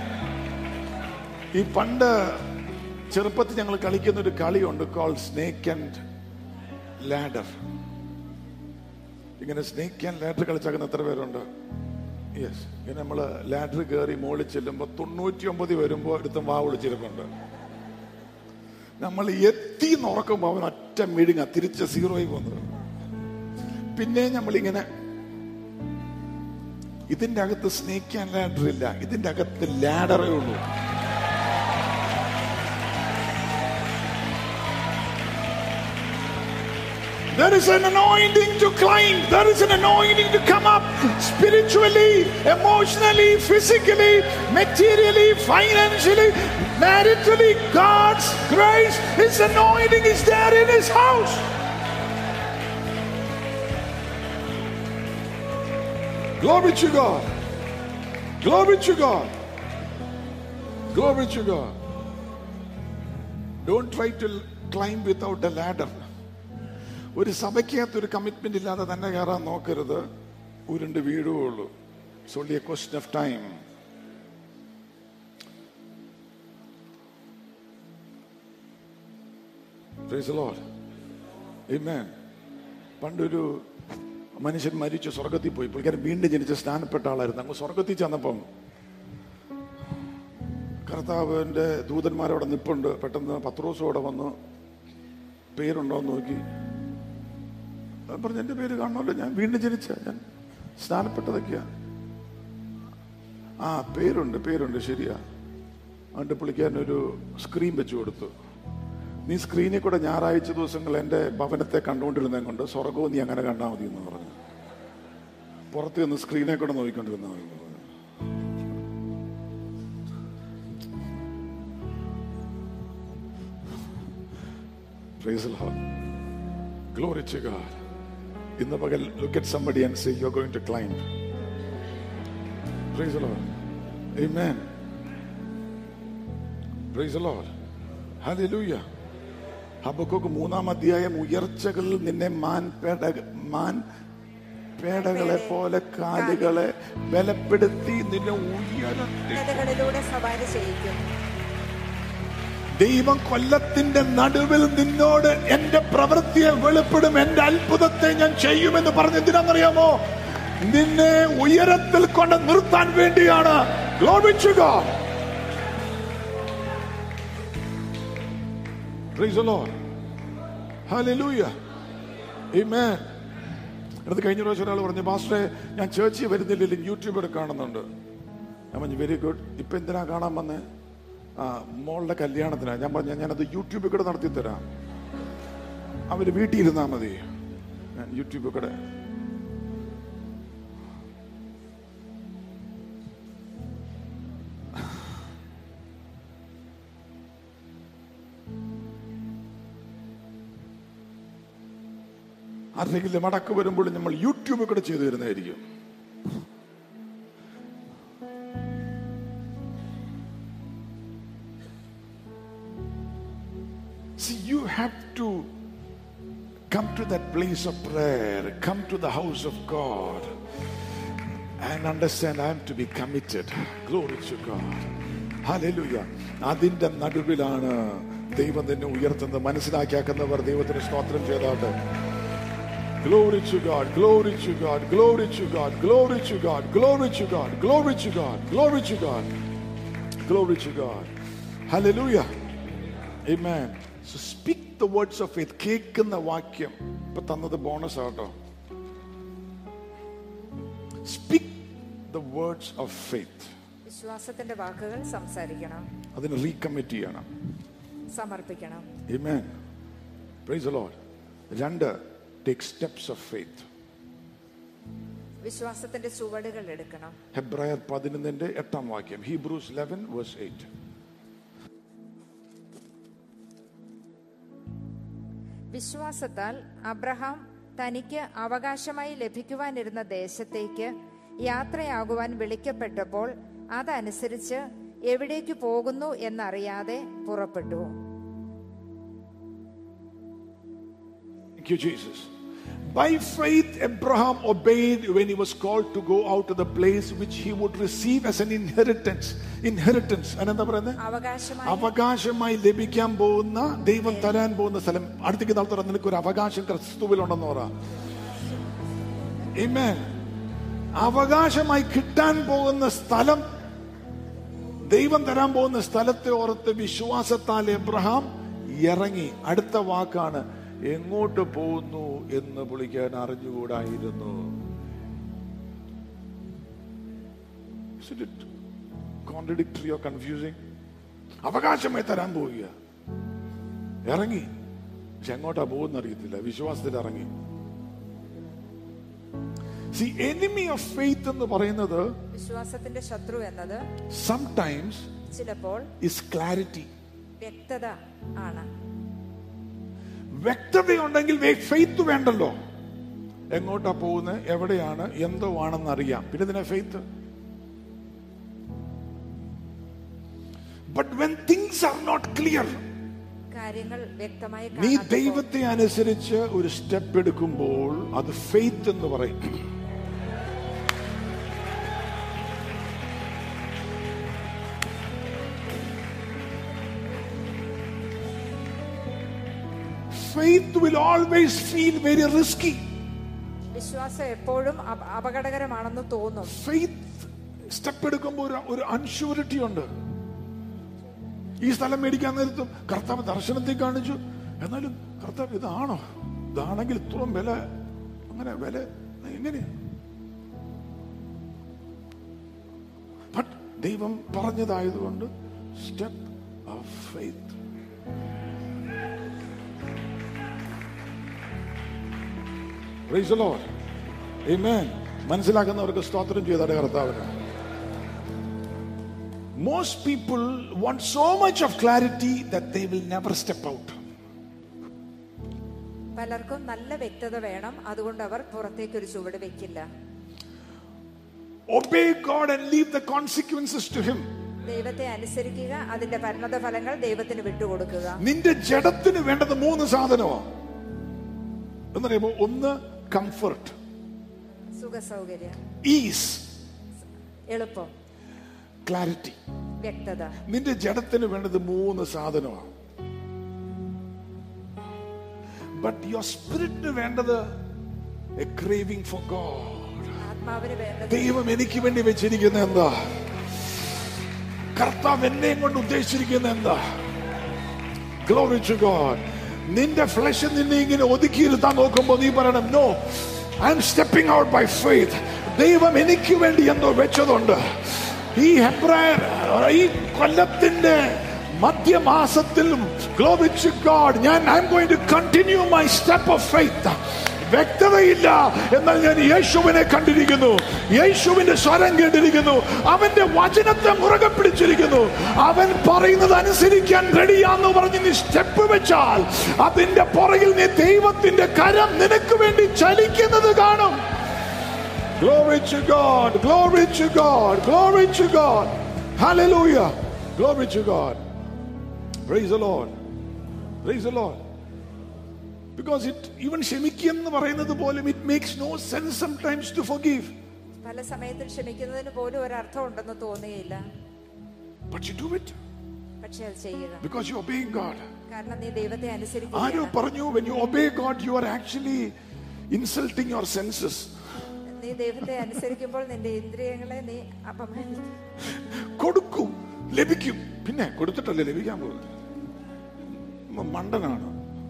ഈ പണ്ട് ചെറുപ്പത്തിൽ ഞങ്ങൾ കളിക്കുന്ന ഒരു കളിയുണ്ട് കോൾ സ്നേക്ക് ആൻഡ് ലാഡർ ഇങ്ങനെ സ്നേക്ക് ആൻഡ് ലാഡർ കളിച്ചാക്കുന്ന എത്ര പേരുണ്ട് യെസ് ഇങ്ങനെ നമ്മള് ലാഡർ കയറി മുകളിൽ ചെല്ലുമ്പോ തൊണ്ണൂറ്റി ഒമ്പത് വരുമ്പോ എടുത്തും വാ വിളിച്ചിരിപ്പുണ്ട് നമ്മൾ എത്തി നോക്കുമ്പോ അവൻ ഒറ്റ മിഴുങ്ങ തിരിച്ച് സീറോയിൽ പോകുന്നത് പിന്നെ നമ്മളിങ്ങനെ ഇതിന്റെ അകത്ത് സ്നേക്ക് ആൻഡ് ലാഡർ ഇല്ല ഇതിന്റെ അകത്ത് ലാഡറേ ഉള്ളൂ There is an anointing to climb. There is an anointing to come up spiritually, emotionally, physically, materially, financially, maritally. God's grace, His anointing is there in His house. Glory to God. Glory to God. Glory to God. Don't try to climb without a ladder. ഒരു സഭയ്ക്കകത്ത് ഒരു commitment ഇല്ലാതെ തന്നെ കയറാൻ നോക്കരുത് ഉരുണ്ട് വീഴുകയുള്ളൂ it's only a question of time പണ്ടൊരു മനുഷ്യൻ മരിച്ചു സ്വർഗത്തിൽ പോയി പുള്ളിക്കാരൻ വീണ്ടും ജനിച്ച സ്ഥാനപ്പെട്ട ആളായിരുന്നു അങ്ങ് സ്വർഗത്തിൽ ചെന്നപ്പം കർത്താവിന്റെ ദൂതന്മാരവിടെ നിപ്പുണ്ട് പെട്ടെന്ന് പത്രോസും അവിടെ വന്ന് പേരുണ്ടോ എന്ന് നോക്കി അവൻ പറഞ്ഞു എന്റെ പേര് കാണണമല്ലോ ഞാൻ വീണ്ടും ജനിച്ച ഞാൻ സ്നാനപ്പെട്ടതൊക്കെയാ ആ പേരുണ്ട് പേരുണ്ട് ശരിയാ അതുകൊണ്ട് പുള്ളിക്കാരൻ ഒരു സ്ക്രീൻ വെച്ചു കൊടുത്തു നീ സ്ക്രീനിൽ കൂടെ ഞായറാഴ്ച ദിവസങ്ങൾ എൻ്റെ ഭവനത്തെ കണ്ടുകൊണ്ടിരുന്നത് കൊണ്ട് സ്വർഗവും നീ അങ്ങനെ കണ്ടാൽ മതി എന്ന് പറഞ്ഞു പുറത്ത് നിന്ന് സ്ക്രീനെ കൂടെ നോക്കിക്കൊണ്ടിരുന്നാൽ മതി എന്ന് പറഞ്ഞു Praise the Lord. Glory to God. ഇന്ന് പകൽ look at somebody and say you're going to climb. Praise the Lord. Amen. Praise the Lord. Hallelujah. ഹബക്കോക്ക് മൂന്നാം അധ്യായം ഉയർച്ചകളിൽ നിന്നെ മാൻ പേട മാൻ പേടകളെ പോലെ കാലുകളെ ബലപ്പെടുത്തി നിന്നെ ഉയരത്തി ഉന്നതകളിലൂടെ സവാരി ചെയ്യിക്കും ദൈവം കൊല്ലത്തിന്റെ നടുവിൽ നിന്നോട് എന്റെ പ്രവൃത്തിയെ വെളിപ്പെടും എന്റെ അത്ഭുതത്തെ ഞാൻ ചെയ്യുമെന്ന് പറഞ്ഞ് എന്തിനാണെന്നറിയാമോ നിന്നെ ഉയരത്തിൽ കൊണ്ട് നിർത്താൻ വേണ്ടിയാണ് Glory to God. Praise the Lord. Hallelujah. Amen. അടുത്ത് കഴിഞ്ഞ പ്രാവശ്യം ഒരാൾ പറഞ്ഞു പാസ്റ്ററെ ഞാൻ ചേർച്ചിൽ വരുന്നില്ലെങ്കിലും യൂട്യൂബിൽ കാണുന്നുണ്ട് ഞാൻ പറഞ്ഞു വെരി ഗുഡ് ഇപ്പൊ എന്തിനാ കാണാൻ വന്നേ ആ മോളുടെ കല്യാണത്തിനാ ഞാൻ പറഞ്ഞു ഞാനത് യൂട്യൂബിൽ കൂടെ നടത്തി തരാം അവര് വീട്ടിൽ ഇരുന്നാ മതി ഞാൻ യൂട്യൂബിൽ കൂടെ ആരെങ്കിലും മടക്ക് വരുമ്പോൾ നമ്മൾ യൂട്യൂബിൽ കൂടെ ചെയ്തു തരുന്നതായിരിക്കും See, you have to come to that place of prayer, come to the house of God, and understand I am to be committed. Glory to God. Hallelujah. അതിന്റെ നടുവിലാണ് ദൈവം തന്നെ ഉയർത്തുന്നത് മനസ്സിലാക്കിയാക്കുന്നവർ ദൈവത്തിന് സ്തോത്രം ചെയ്താട്ട് Glory to God, glory to God, glory to God, glory to God, glory to God, glory to God, glory to God, glory to God. Hallelujah. Amen. So speak the words of faith. കേൾക്കുന്ന വാക്യം ഇപ്പൊ തന്നത് bonus ought to speak the words of faith വിശ്വാസത്തിന്റെ വാക്കുകൾ സംസാരിക്കണം അതിന് റീകമ്മിറ്റ് ചെയ്യണം സമർപ്പിക്കണം Amen. Praise the Lord. രണ്ട് ടേക്ക് സ്റ്റെപ്സ് ഓഫ് ഫെയ്ത്ത് വിശ്വാസത്തിന്റെ ചുവടുകൾ എടുക്കണം ഹെബ്രായർ പതിനൊന്നിന്റെ എട്ടാം വാക്യം ഹീബ്രൂസ് ലെവൻ വേഴ്സ് എയ്റ്റ് വിശ്വാസത്താൽ അബ്രഹാം തനിക്ക് അവകാശമായി ലഭിക്കുവാനിരുന്ന ദേശത്തേക്ക് യാത്രയാകുവാൻ വിളിക്കപ്പെട്ടപ്പോൾ അതനുസരിച്ച് എവിടേക്ക് പോകുന്നു എന്നറിയാതെ പുറപ്പെട്ടു Thank you, Jesus. By faith, Abraham obeyed when he was called to go out to the place which he would receive as an inheritance. Inheritance. അതെന്താ പറയുന്നത് അവകാശമായി അവകാശമായി ലഭിക്കാൻ പോകുന്ന ദൈവം തരാൻ പോകുന്ന സ്ഥലം അടുത്തേക്ക് നാൾ തുറന്ന് നിനക്ക് ഒരു അവകാശം ക്രിസ്തുവിലുണ്ടെന്ന് പറ Amen. അവകാശമായി കിട്ടാൻ പോകുന്ന സ്ഥലം ദൈവം തരാൻ പോകുന്ന സ്ഥലത്തെ ഓർത്ത് വിശ്വാസത്താൽ എബ്രഹാം ഇറങ്ങി അടുത്ത വാക്കാണ് എങ്ങോട്ട് പോകുന്നു എന്ന് പുള്ളിക്കാൻ അറിഞ്ഞുകൂടായിരുന്നു കോൺട്രഡിക്ടറി ഓർ കൺഫ്യൂസിങ് അവകാശമായി തരാൻ പോവുക ഇറങ്ങി പക്ഷെ എങ്ങോട്ടാ പോകുന്ന അറിയത്തില്ല വിശ്വാസത്തിൽ ഇറങ്ങി സി എനിമി ഓഫ് ഫെയ്ത്ത് എന്ന് പറയുന്നത് വിശ്വാസത്തിന്റെ ശത്രു എന്നത് സംടൈംസ് ചിലപ്പോൾ ഇസ് ക്ലാരിറ്റി വ്യക്തത ആണ് വ്യക്തതയുണ്ടെങ്കിൽ ഫെയ്ത്ത് വേണ്ടല്ലോ എങ്ങോട്ടാ പോകുന്നത് എവിടെയാണ് എന്തോ ആണെന്ന് അറിയാം പിന്നെ ഇതിനെ faith but when things are not clear കാര്യങ്ങൾ വ്യക്തമായി നീ കാണാത്തപ്പോൾ ദൈവത്തെ അനുസരിച്ച് ഒരു സ്റ്റെപ്പ് എടുക്കുമ്പോൾ അത് ഫെയ്ത്ത് എന്ന് പറയും faith will always feel very risky വിശ്വാസം എപ്പോഴും അപ- അപകടകരമാണെന്ന് തോന്നും ഫെയ്ത്ത് സ്റ്റെപ്പ് എടുക്കുമ്പോൾ ഒരു ഒരു അൺഷൂരിറ്റി ഉണ്ട് ഈ സ്ഥലം മേടിക്കാൻ നേരത്തും കർത്താവ് ദർശനത്തിൽ കാണിച്ചു എന്നാലും കർത്താവ് ഇതാണോ ഇതാണെങ്കിൽ ഇത്രയും വില അങ്ങനെ വില എങ്ങനെയാ ബട്ട് ദൈവം പറഞ്ഞതായതുകൊണ്ട് step of faith Praise the Lord. Amen. മനസ്സിലാക്കുന്നവർക്ക് സ്തോത്രം ചെയ്താടെ കർത്താവിന് most people want so much of clarity that they will never step out പലർക്കും നല്ല വ്യക്തത വേണം അതുകൊണ്ട് അവർ പുറത്തേക്ക് ഒരു ചുവട് വെക്കില്ല obey God and leave the consequences to him ദൈവത്തെ അനുസരിക്കുക അതിന്റെ പരിണത ഫലങ്ങൾ ദൈവത്തിന് വിട്ടുകൊടുക്കുക നിന്റെ ജഡത്തിന് വേണ്ടത് മൂന്ന് സാധനമാണ് എന്നറിയുമ്പോ ഒന്ന് കംഫർട്ട് സുഖ സൗകര്യം ഈസ് എളുപ്പം ക്ലാരിറ്റി വ്യക്തത നിന്റെ ജഡത്തിന് വേണ്ടത് മൂന്ന് സാധനമാണ് ബട്ട് യുവർ സ്പിരിറ്റിന് വേണ്ടത് എ ക്രേവിംഗ് ഫോർ ഗോഡ് ആത്മാവിന് വേണ്ടത് ദൈവം എനിക്ക് വേണ്ടി വെച്ചിരിക്കുന്ന എന്താ കർത്താവ് എന്നെയും കൊണ്ട് ഉദ്ദേശിച്ചിരിക്കുന്ന എന്താ Glory to God. നിന്റെ ഫ്ലഷ് നിന്നെ ഇങ്ങനെ ഒതുക്കിയിരുത്താൻ നോക്കുമ്പോ നീ പറയണം no I am stepping out by faith ദൈവം എനിക്ക് വേണ്ടി എന്തോ വെച്ചതുണ്ട് ഈ ഹെബ്രായർ ഈ കൊല്ലത്തിന്റെ മധ്യമാസത്തിലും ഗ്ലോബിച്ച് ഗോഡ് ഞാൻ I am going to continue my step of faith വ്യക്തതയില്ല എന്നാൽ ഞാൻ യേശുവിനെ കണ്ടിരിക്കുന്നു യേശുവിന്റെ സ്വരം കേട്ടിരിക്കുന്നു അവന്റെ വചനത്തെ മുറുകെ പിടിച്ചിരിക്കുന്നു അവൻ പറയുന്നത് അനുസരിക്കാൻ റെഡിയാന്ന് പറഞ്ഞ് നീ സ്റ്റെപ്പ് വെച്ചാൽ അതിന്റെ പുറകിൽ നീ ദൈവത്തിന്റെ കരം നിനക്ക് വേണ്ടി ചലിക്കുന്നത് കാണും Glory to God, glory to God, glory to God. Hallelujah. Glory to God. Praise the Lord. Praise the Lord. Because it even ക്ഷമിക്കെന്ന് പറയുന്നത് പോലും it makes no sense sometimes to forgive. പല സമയത്തും ക്ഷമിക്കുന്നതിന് പോലും ഒരർത്ഥം ഉണ്ടെന്ന് തോന്നുകയില്ല But you do it പക്ഷെ അത് ചെയ്യുക because you're obeying God. കാരണം നീ ദൈവത്തെ ആരോ അനുസരിക്കുക പറഞ്ഞു when you obey God you are actually insulting your senses. നീ ദൈവത്തെ അനുസരിക്കുമ്പോൾ നിന്റെ ഇന്ദ്രിയങ്ങളെ നീ അപമാനിക്കും കൊടുക്കും ലഭിക്കും പിന്നെ കൊടുത്തിട്ടല്ലേ ലഭിക്കാൻ പോകുന്നത് മ- മണ്ടനാണ്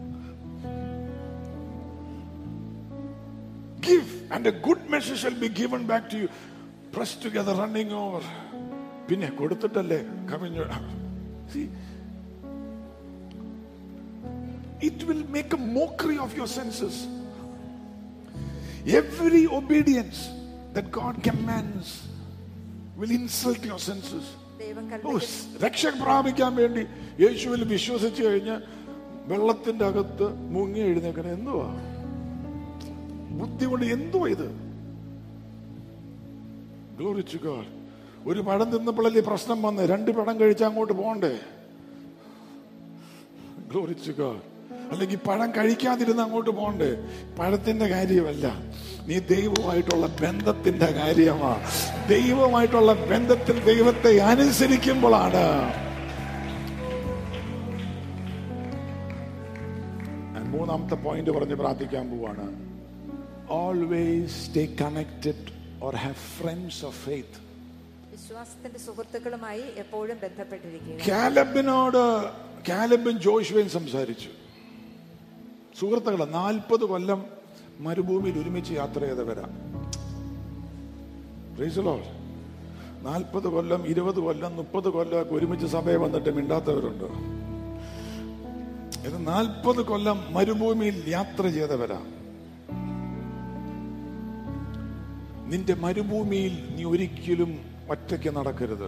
give and a good measure shall be given back to you pressed together running over പിന്നെ കൊടുത്തിട്ടല്ലേ കവിഞ്ഞു See, it will make a mockery of your senses every obedience that god commands will insult your senses ദൈവം ഓ, കൽപ്പിക്കുന്ന രക്ഷ പ്രാപിക്കാൻ വേണ്ടി യേശുവിൽ വിശ്വസിച്ചു കഴിഞ്ഞ് വെള്ളത്തിന്റെ അകത്ത് മുങ്ങി എഴുന്നേക്കണ എന്തുവാ ബുദ്ധി കൊണ്ട് എന്തുവാ ഇത് Glory to God. ഒരു പഴം തിന്നപ്പോഴല്ലേ പ്രശ്നം വന്ന് രണ്ട് പഴം കഴിച്ച് അങ്ങോട്ട് പോണ്ടേ Glory to God. അല്ലെങ്കിൽ പഴം കഴിക്കാതിരുന്ന് അങ്ങോട്ട് പോണ്ടേ പഴത്തിന്റെ കാര്യമല്ല നീ ദൈവമായിട്ടുള്ള ബന്ധത്തിന്റെ കാര്യമാ ദൈവമായിട്ടുള്ള ബന്ധത്തിൽ ദൈവത്തെ അനുസരിക്കുമ്പോഴാണ് And മൂന്നാമത്തെ പോയിന്റ് പറഞ്ഞ് പ്രാർത്ഥിക്കാൻ പോവാണ് always stay connected or have friends of faith വിശ്വാസത്തിന്റെ സുഹൃത്തുക്കളുമായി എപ്പോഴും ബന്ധപ്പെട്ടിരിക്കുക കാലബിനോട് കാലബും ജോഷുവയും സംസാരിച്ചു സുഹൃത്തുക്കളെ നാൽപ്പത് കൊല്ലം മരുഭൂമിയിൽ ഒരുമിച്ച് യാത്ര ചെയ്തവരാ നാൽപ്പത് കൊല്ലം ഇരുപത് കൊല്ലം മുപ്പത് കൊല്ലം ഒക്കെ ഒരുമിച്ച് സഭയെ വന്നിട്ട് മിണ്ടാത്തവരുണ്ട് ഇത് നാൽപ്പത് കൊല്ലം മരുഭൂമിയിൽ യാത്ര ചെയ്തവരാ നിന്റെ മരുഭൂമിയിൽ നീ ഒരിക്കലും ഒറ്റയ്ക്ക് നടക്കരുത്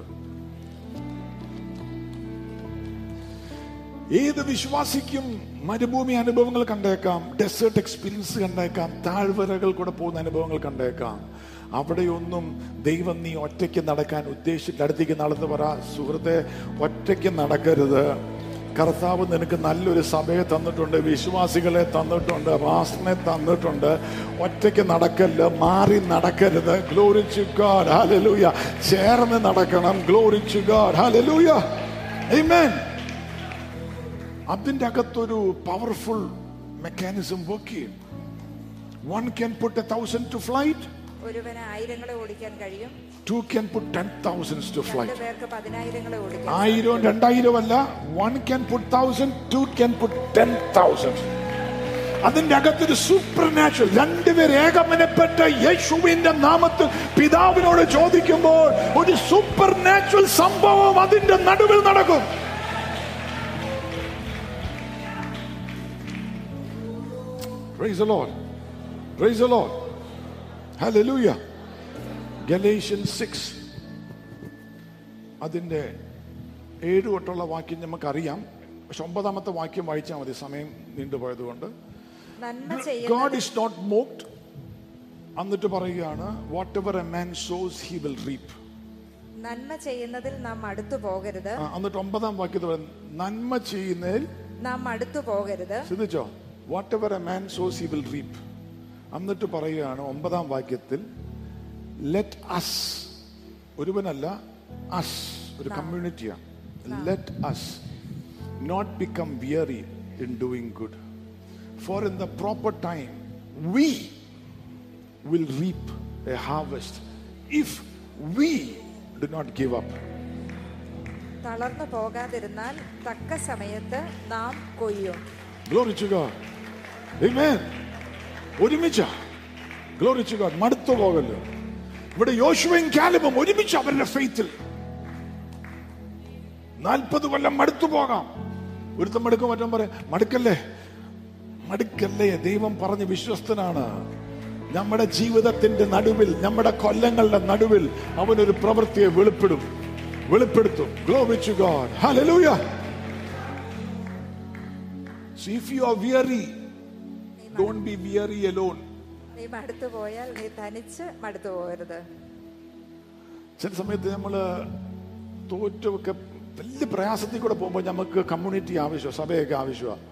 ഏത് വിശ്വാസിക്കും മരുഭൂമി അനുഭവങ്ങൾ കണ്ടേക്കാം ഡെസേർട്ട് എക്സ്പീരിയൻസ് കണ്ടേക്കാം താഴ്വരകൾ കൂടെ പോകുന്ന അനുഭവങ്ങൾ കണ്ടേക്കാം അവിടെയൊന്നും ദൈവം നീ ഒറ്റയ്ക്ക് നടക്കാൻ ഉദ്ദേശിച്ചിട്ട് അടുത്തേക്ക് നടന്ന് പറ സുഹൃത്തെ ഒറ്റയ്ക്ക് നടക്കരുത് കർത്താവ് നിനക്ക് നല്ലൊരു സഭയെ തന്നിട്ടുണ്ട് വിശ്വാസികളെ തന്നിട്ടുണ്ട് പാസ്റ്ററിനെ തന്നിട്ടുണ്ട് ഒറ്റയ്ക്ക് നടക്കല്ല മാറി നടക്കരുത് ഗ്ലോറിച്ചു ഗാഡ് ഹല്ലേലൂയ ചേർന്ന് നടക്കണം ഗ്ലോറിച്ചു ഗാഡ് ഹല്ലേലൂയ ആമേൻ അതിന്റെ അകത്തൊരു പവർഫുൾ മെക്കാനിസം വർക്ക് ചെയ്യും one can put a thousand to flight ഒരുവന് ആയിരങ്ങളെ ഓടിക്കാൻ കഴിയും two can put ten thousand to രണ്ടു ഫ്ലൈറ്റ് പേർക്ക് പതിനായിരങ്ങളെ ഓടിക്കാൻ ആയിരം രണ്ടായിരം അല്ല one can put thousand two can put ten thousand അതിന്റെ അകത്തൊരു സൂപ്പർ നാച്ചുറൽ രണ്ടുപേർ ഏകമനപ്പെട്ട യേശുവിന്റെ നാമത്തിൽ പിതാവിനോട് ചോദിക്കുമ്പോൾ ഒരു സൂപ്പർ നാച്ചുറൽ സംഭവം അതിന്റെ നടുവിൽ നടക്കും Praise the Lord. Praise the Lord. Hallelujah. Galatians 6. അതിൻ്റെ ഏഴ് തൊട്ടുള്ള വാക്യം നമുക്കറിയാം പക്ഷെ ഒമ്പതാമത്തെ വാക്യം വായിച്ചാൽ മതി സമയം നീണ്ടുപോയത് കൊണ്ട് നന്മ ഗോഡ് ചെയ്യുന്നത് ഇസ് നോട്ട് മോക്ഡ് എന്നിട്ട് പറയുകയാണ് whatever a man sows he will reap നന്മ ചെയ്യുന്നതിൽ നാം അടുത്തു പോകരുത് എന്നിട്ട് ഒമ്പതാം വാക്യത്തിൽ പറയുന്നത് നന്മ ചെയ്യുന്നതിൽ നാം അടുത്തു പോകരുത് ശ്രദ്ധിച്ചോ whatever a man sows he will reap എന്നിട്ട് പറയുകയാണ് ഒമ്പതാം വാക്യത്തിൽ ലെറ്റ് അസ് ഒരുവനല്ല അസ് ഒരു കമ്മ്യൂണിറ്റിയാണ് let us not become weary in doing good for in the proper time we will reap a harvest if we do not give up തളർന്നു പോകാതിരുന്നാൽ തക്ക സമയത്ത് നാം കൊയ്യും Glory to God. Amen. ഒരുമിച്ച ഗ്ലോറി ടു ഗോഡ് മടുത്തു പോകല്ലോ ഇവിടെ യോശുവയും കാലബും ഒരുമിച്ച് അവരുടെ ഫെയ്ത്തിൽ നാൽപ്പത് കൊല്ലം മടുത്തു പോകാം ഒരുത്തം മടുക്കും മറ്റും പറയാം മടുക്കല്ലേ മടുക്കല്ലേ ദൈവം പറഞ്ഞ് വിശ്വസ്തനാണ് നമ്മുടെ ജീവിതത്തിന്റെ നടുവിൽ നമ്മുടെ കൊല്ലങ്ങളുടെ നടുവിൽ അവനൊരു പ്രവൃത്തിയെ വെളിപ്പെടും വെളിപ്പെടുത്തും glory to God hallelujah So if you are weary, don't be weary alone. നീ മടുത്തു പോയാൽ നീ തനിച്ച് മടുത്തു പോകരുത് ചില സമയത്ത് നമ്മൾ തോറ്റൊക്കെ വലിയ പ്രയാസത്തിൽ കൂടെ പോകുമ്പോൾ നമുക്ക് കമ്മ്യൂണിറ്റി ആവശ്യമാണ് സഭയൊക്കെ ആവശ്യമാണ്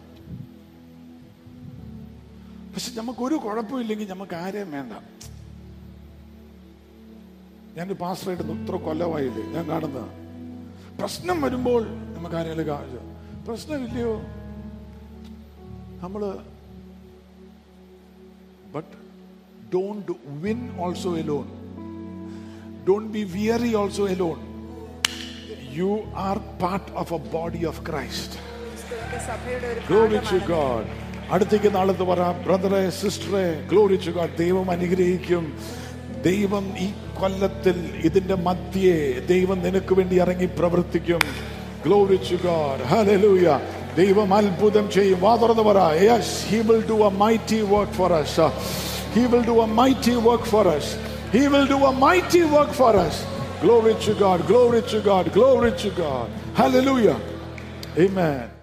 പക്ഷെ നമുക്ക് ഒരു കുഴപ്പമില്ലെങ്കിൽ നമുക്ക് ആരെയും വേണ്ട ഞാൻ പാസ്റ്ററായിട്ട് ഇത്ര കൊല്ലമായില്ലേ ഞാൻ കാണുന്ന പ്രശ്നം വരുമ്പോൾ നമുക്ക് ആരെങ്കിലും ആവശ്യം പ്രശ്നമില്ലയോ നമ്മള് but don't win also alone Don't be weary also alone. You are part of a body of Christ. ക്രിസ്തുവിന്റെ സഭയുടെ ഒരു Glory to ഭാഗമാണ് God. അടുത്തേക്ക് നാളത്ത് പറ ബ്രദറെ സിസ്റ്ററെ ഗ്ലോറി ടു ഗോഡ് ദൈവം അനുഗ്രഹിക്കും ദൈവം ഈ കൊല്ലത്തിൽ ഇതിന്റെ മധ്യേ ദൈവം നിനക്ക് വേണ്ടി ഇറങ്ങി പ്രവർത്തിക്കും ഗ്ലോറി ടു ഗോഡ് ഹല്ലേലൂയ ദൈവം അത്ഭുതം ചെയ്യും വാ തുറന്ന് പറ yes he will do a mighty work for us he will do a mighty work for us he will do a mighty work for us glory to God glory to God glory to God hallelujah amen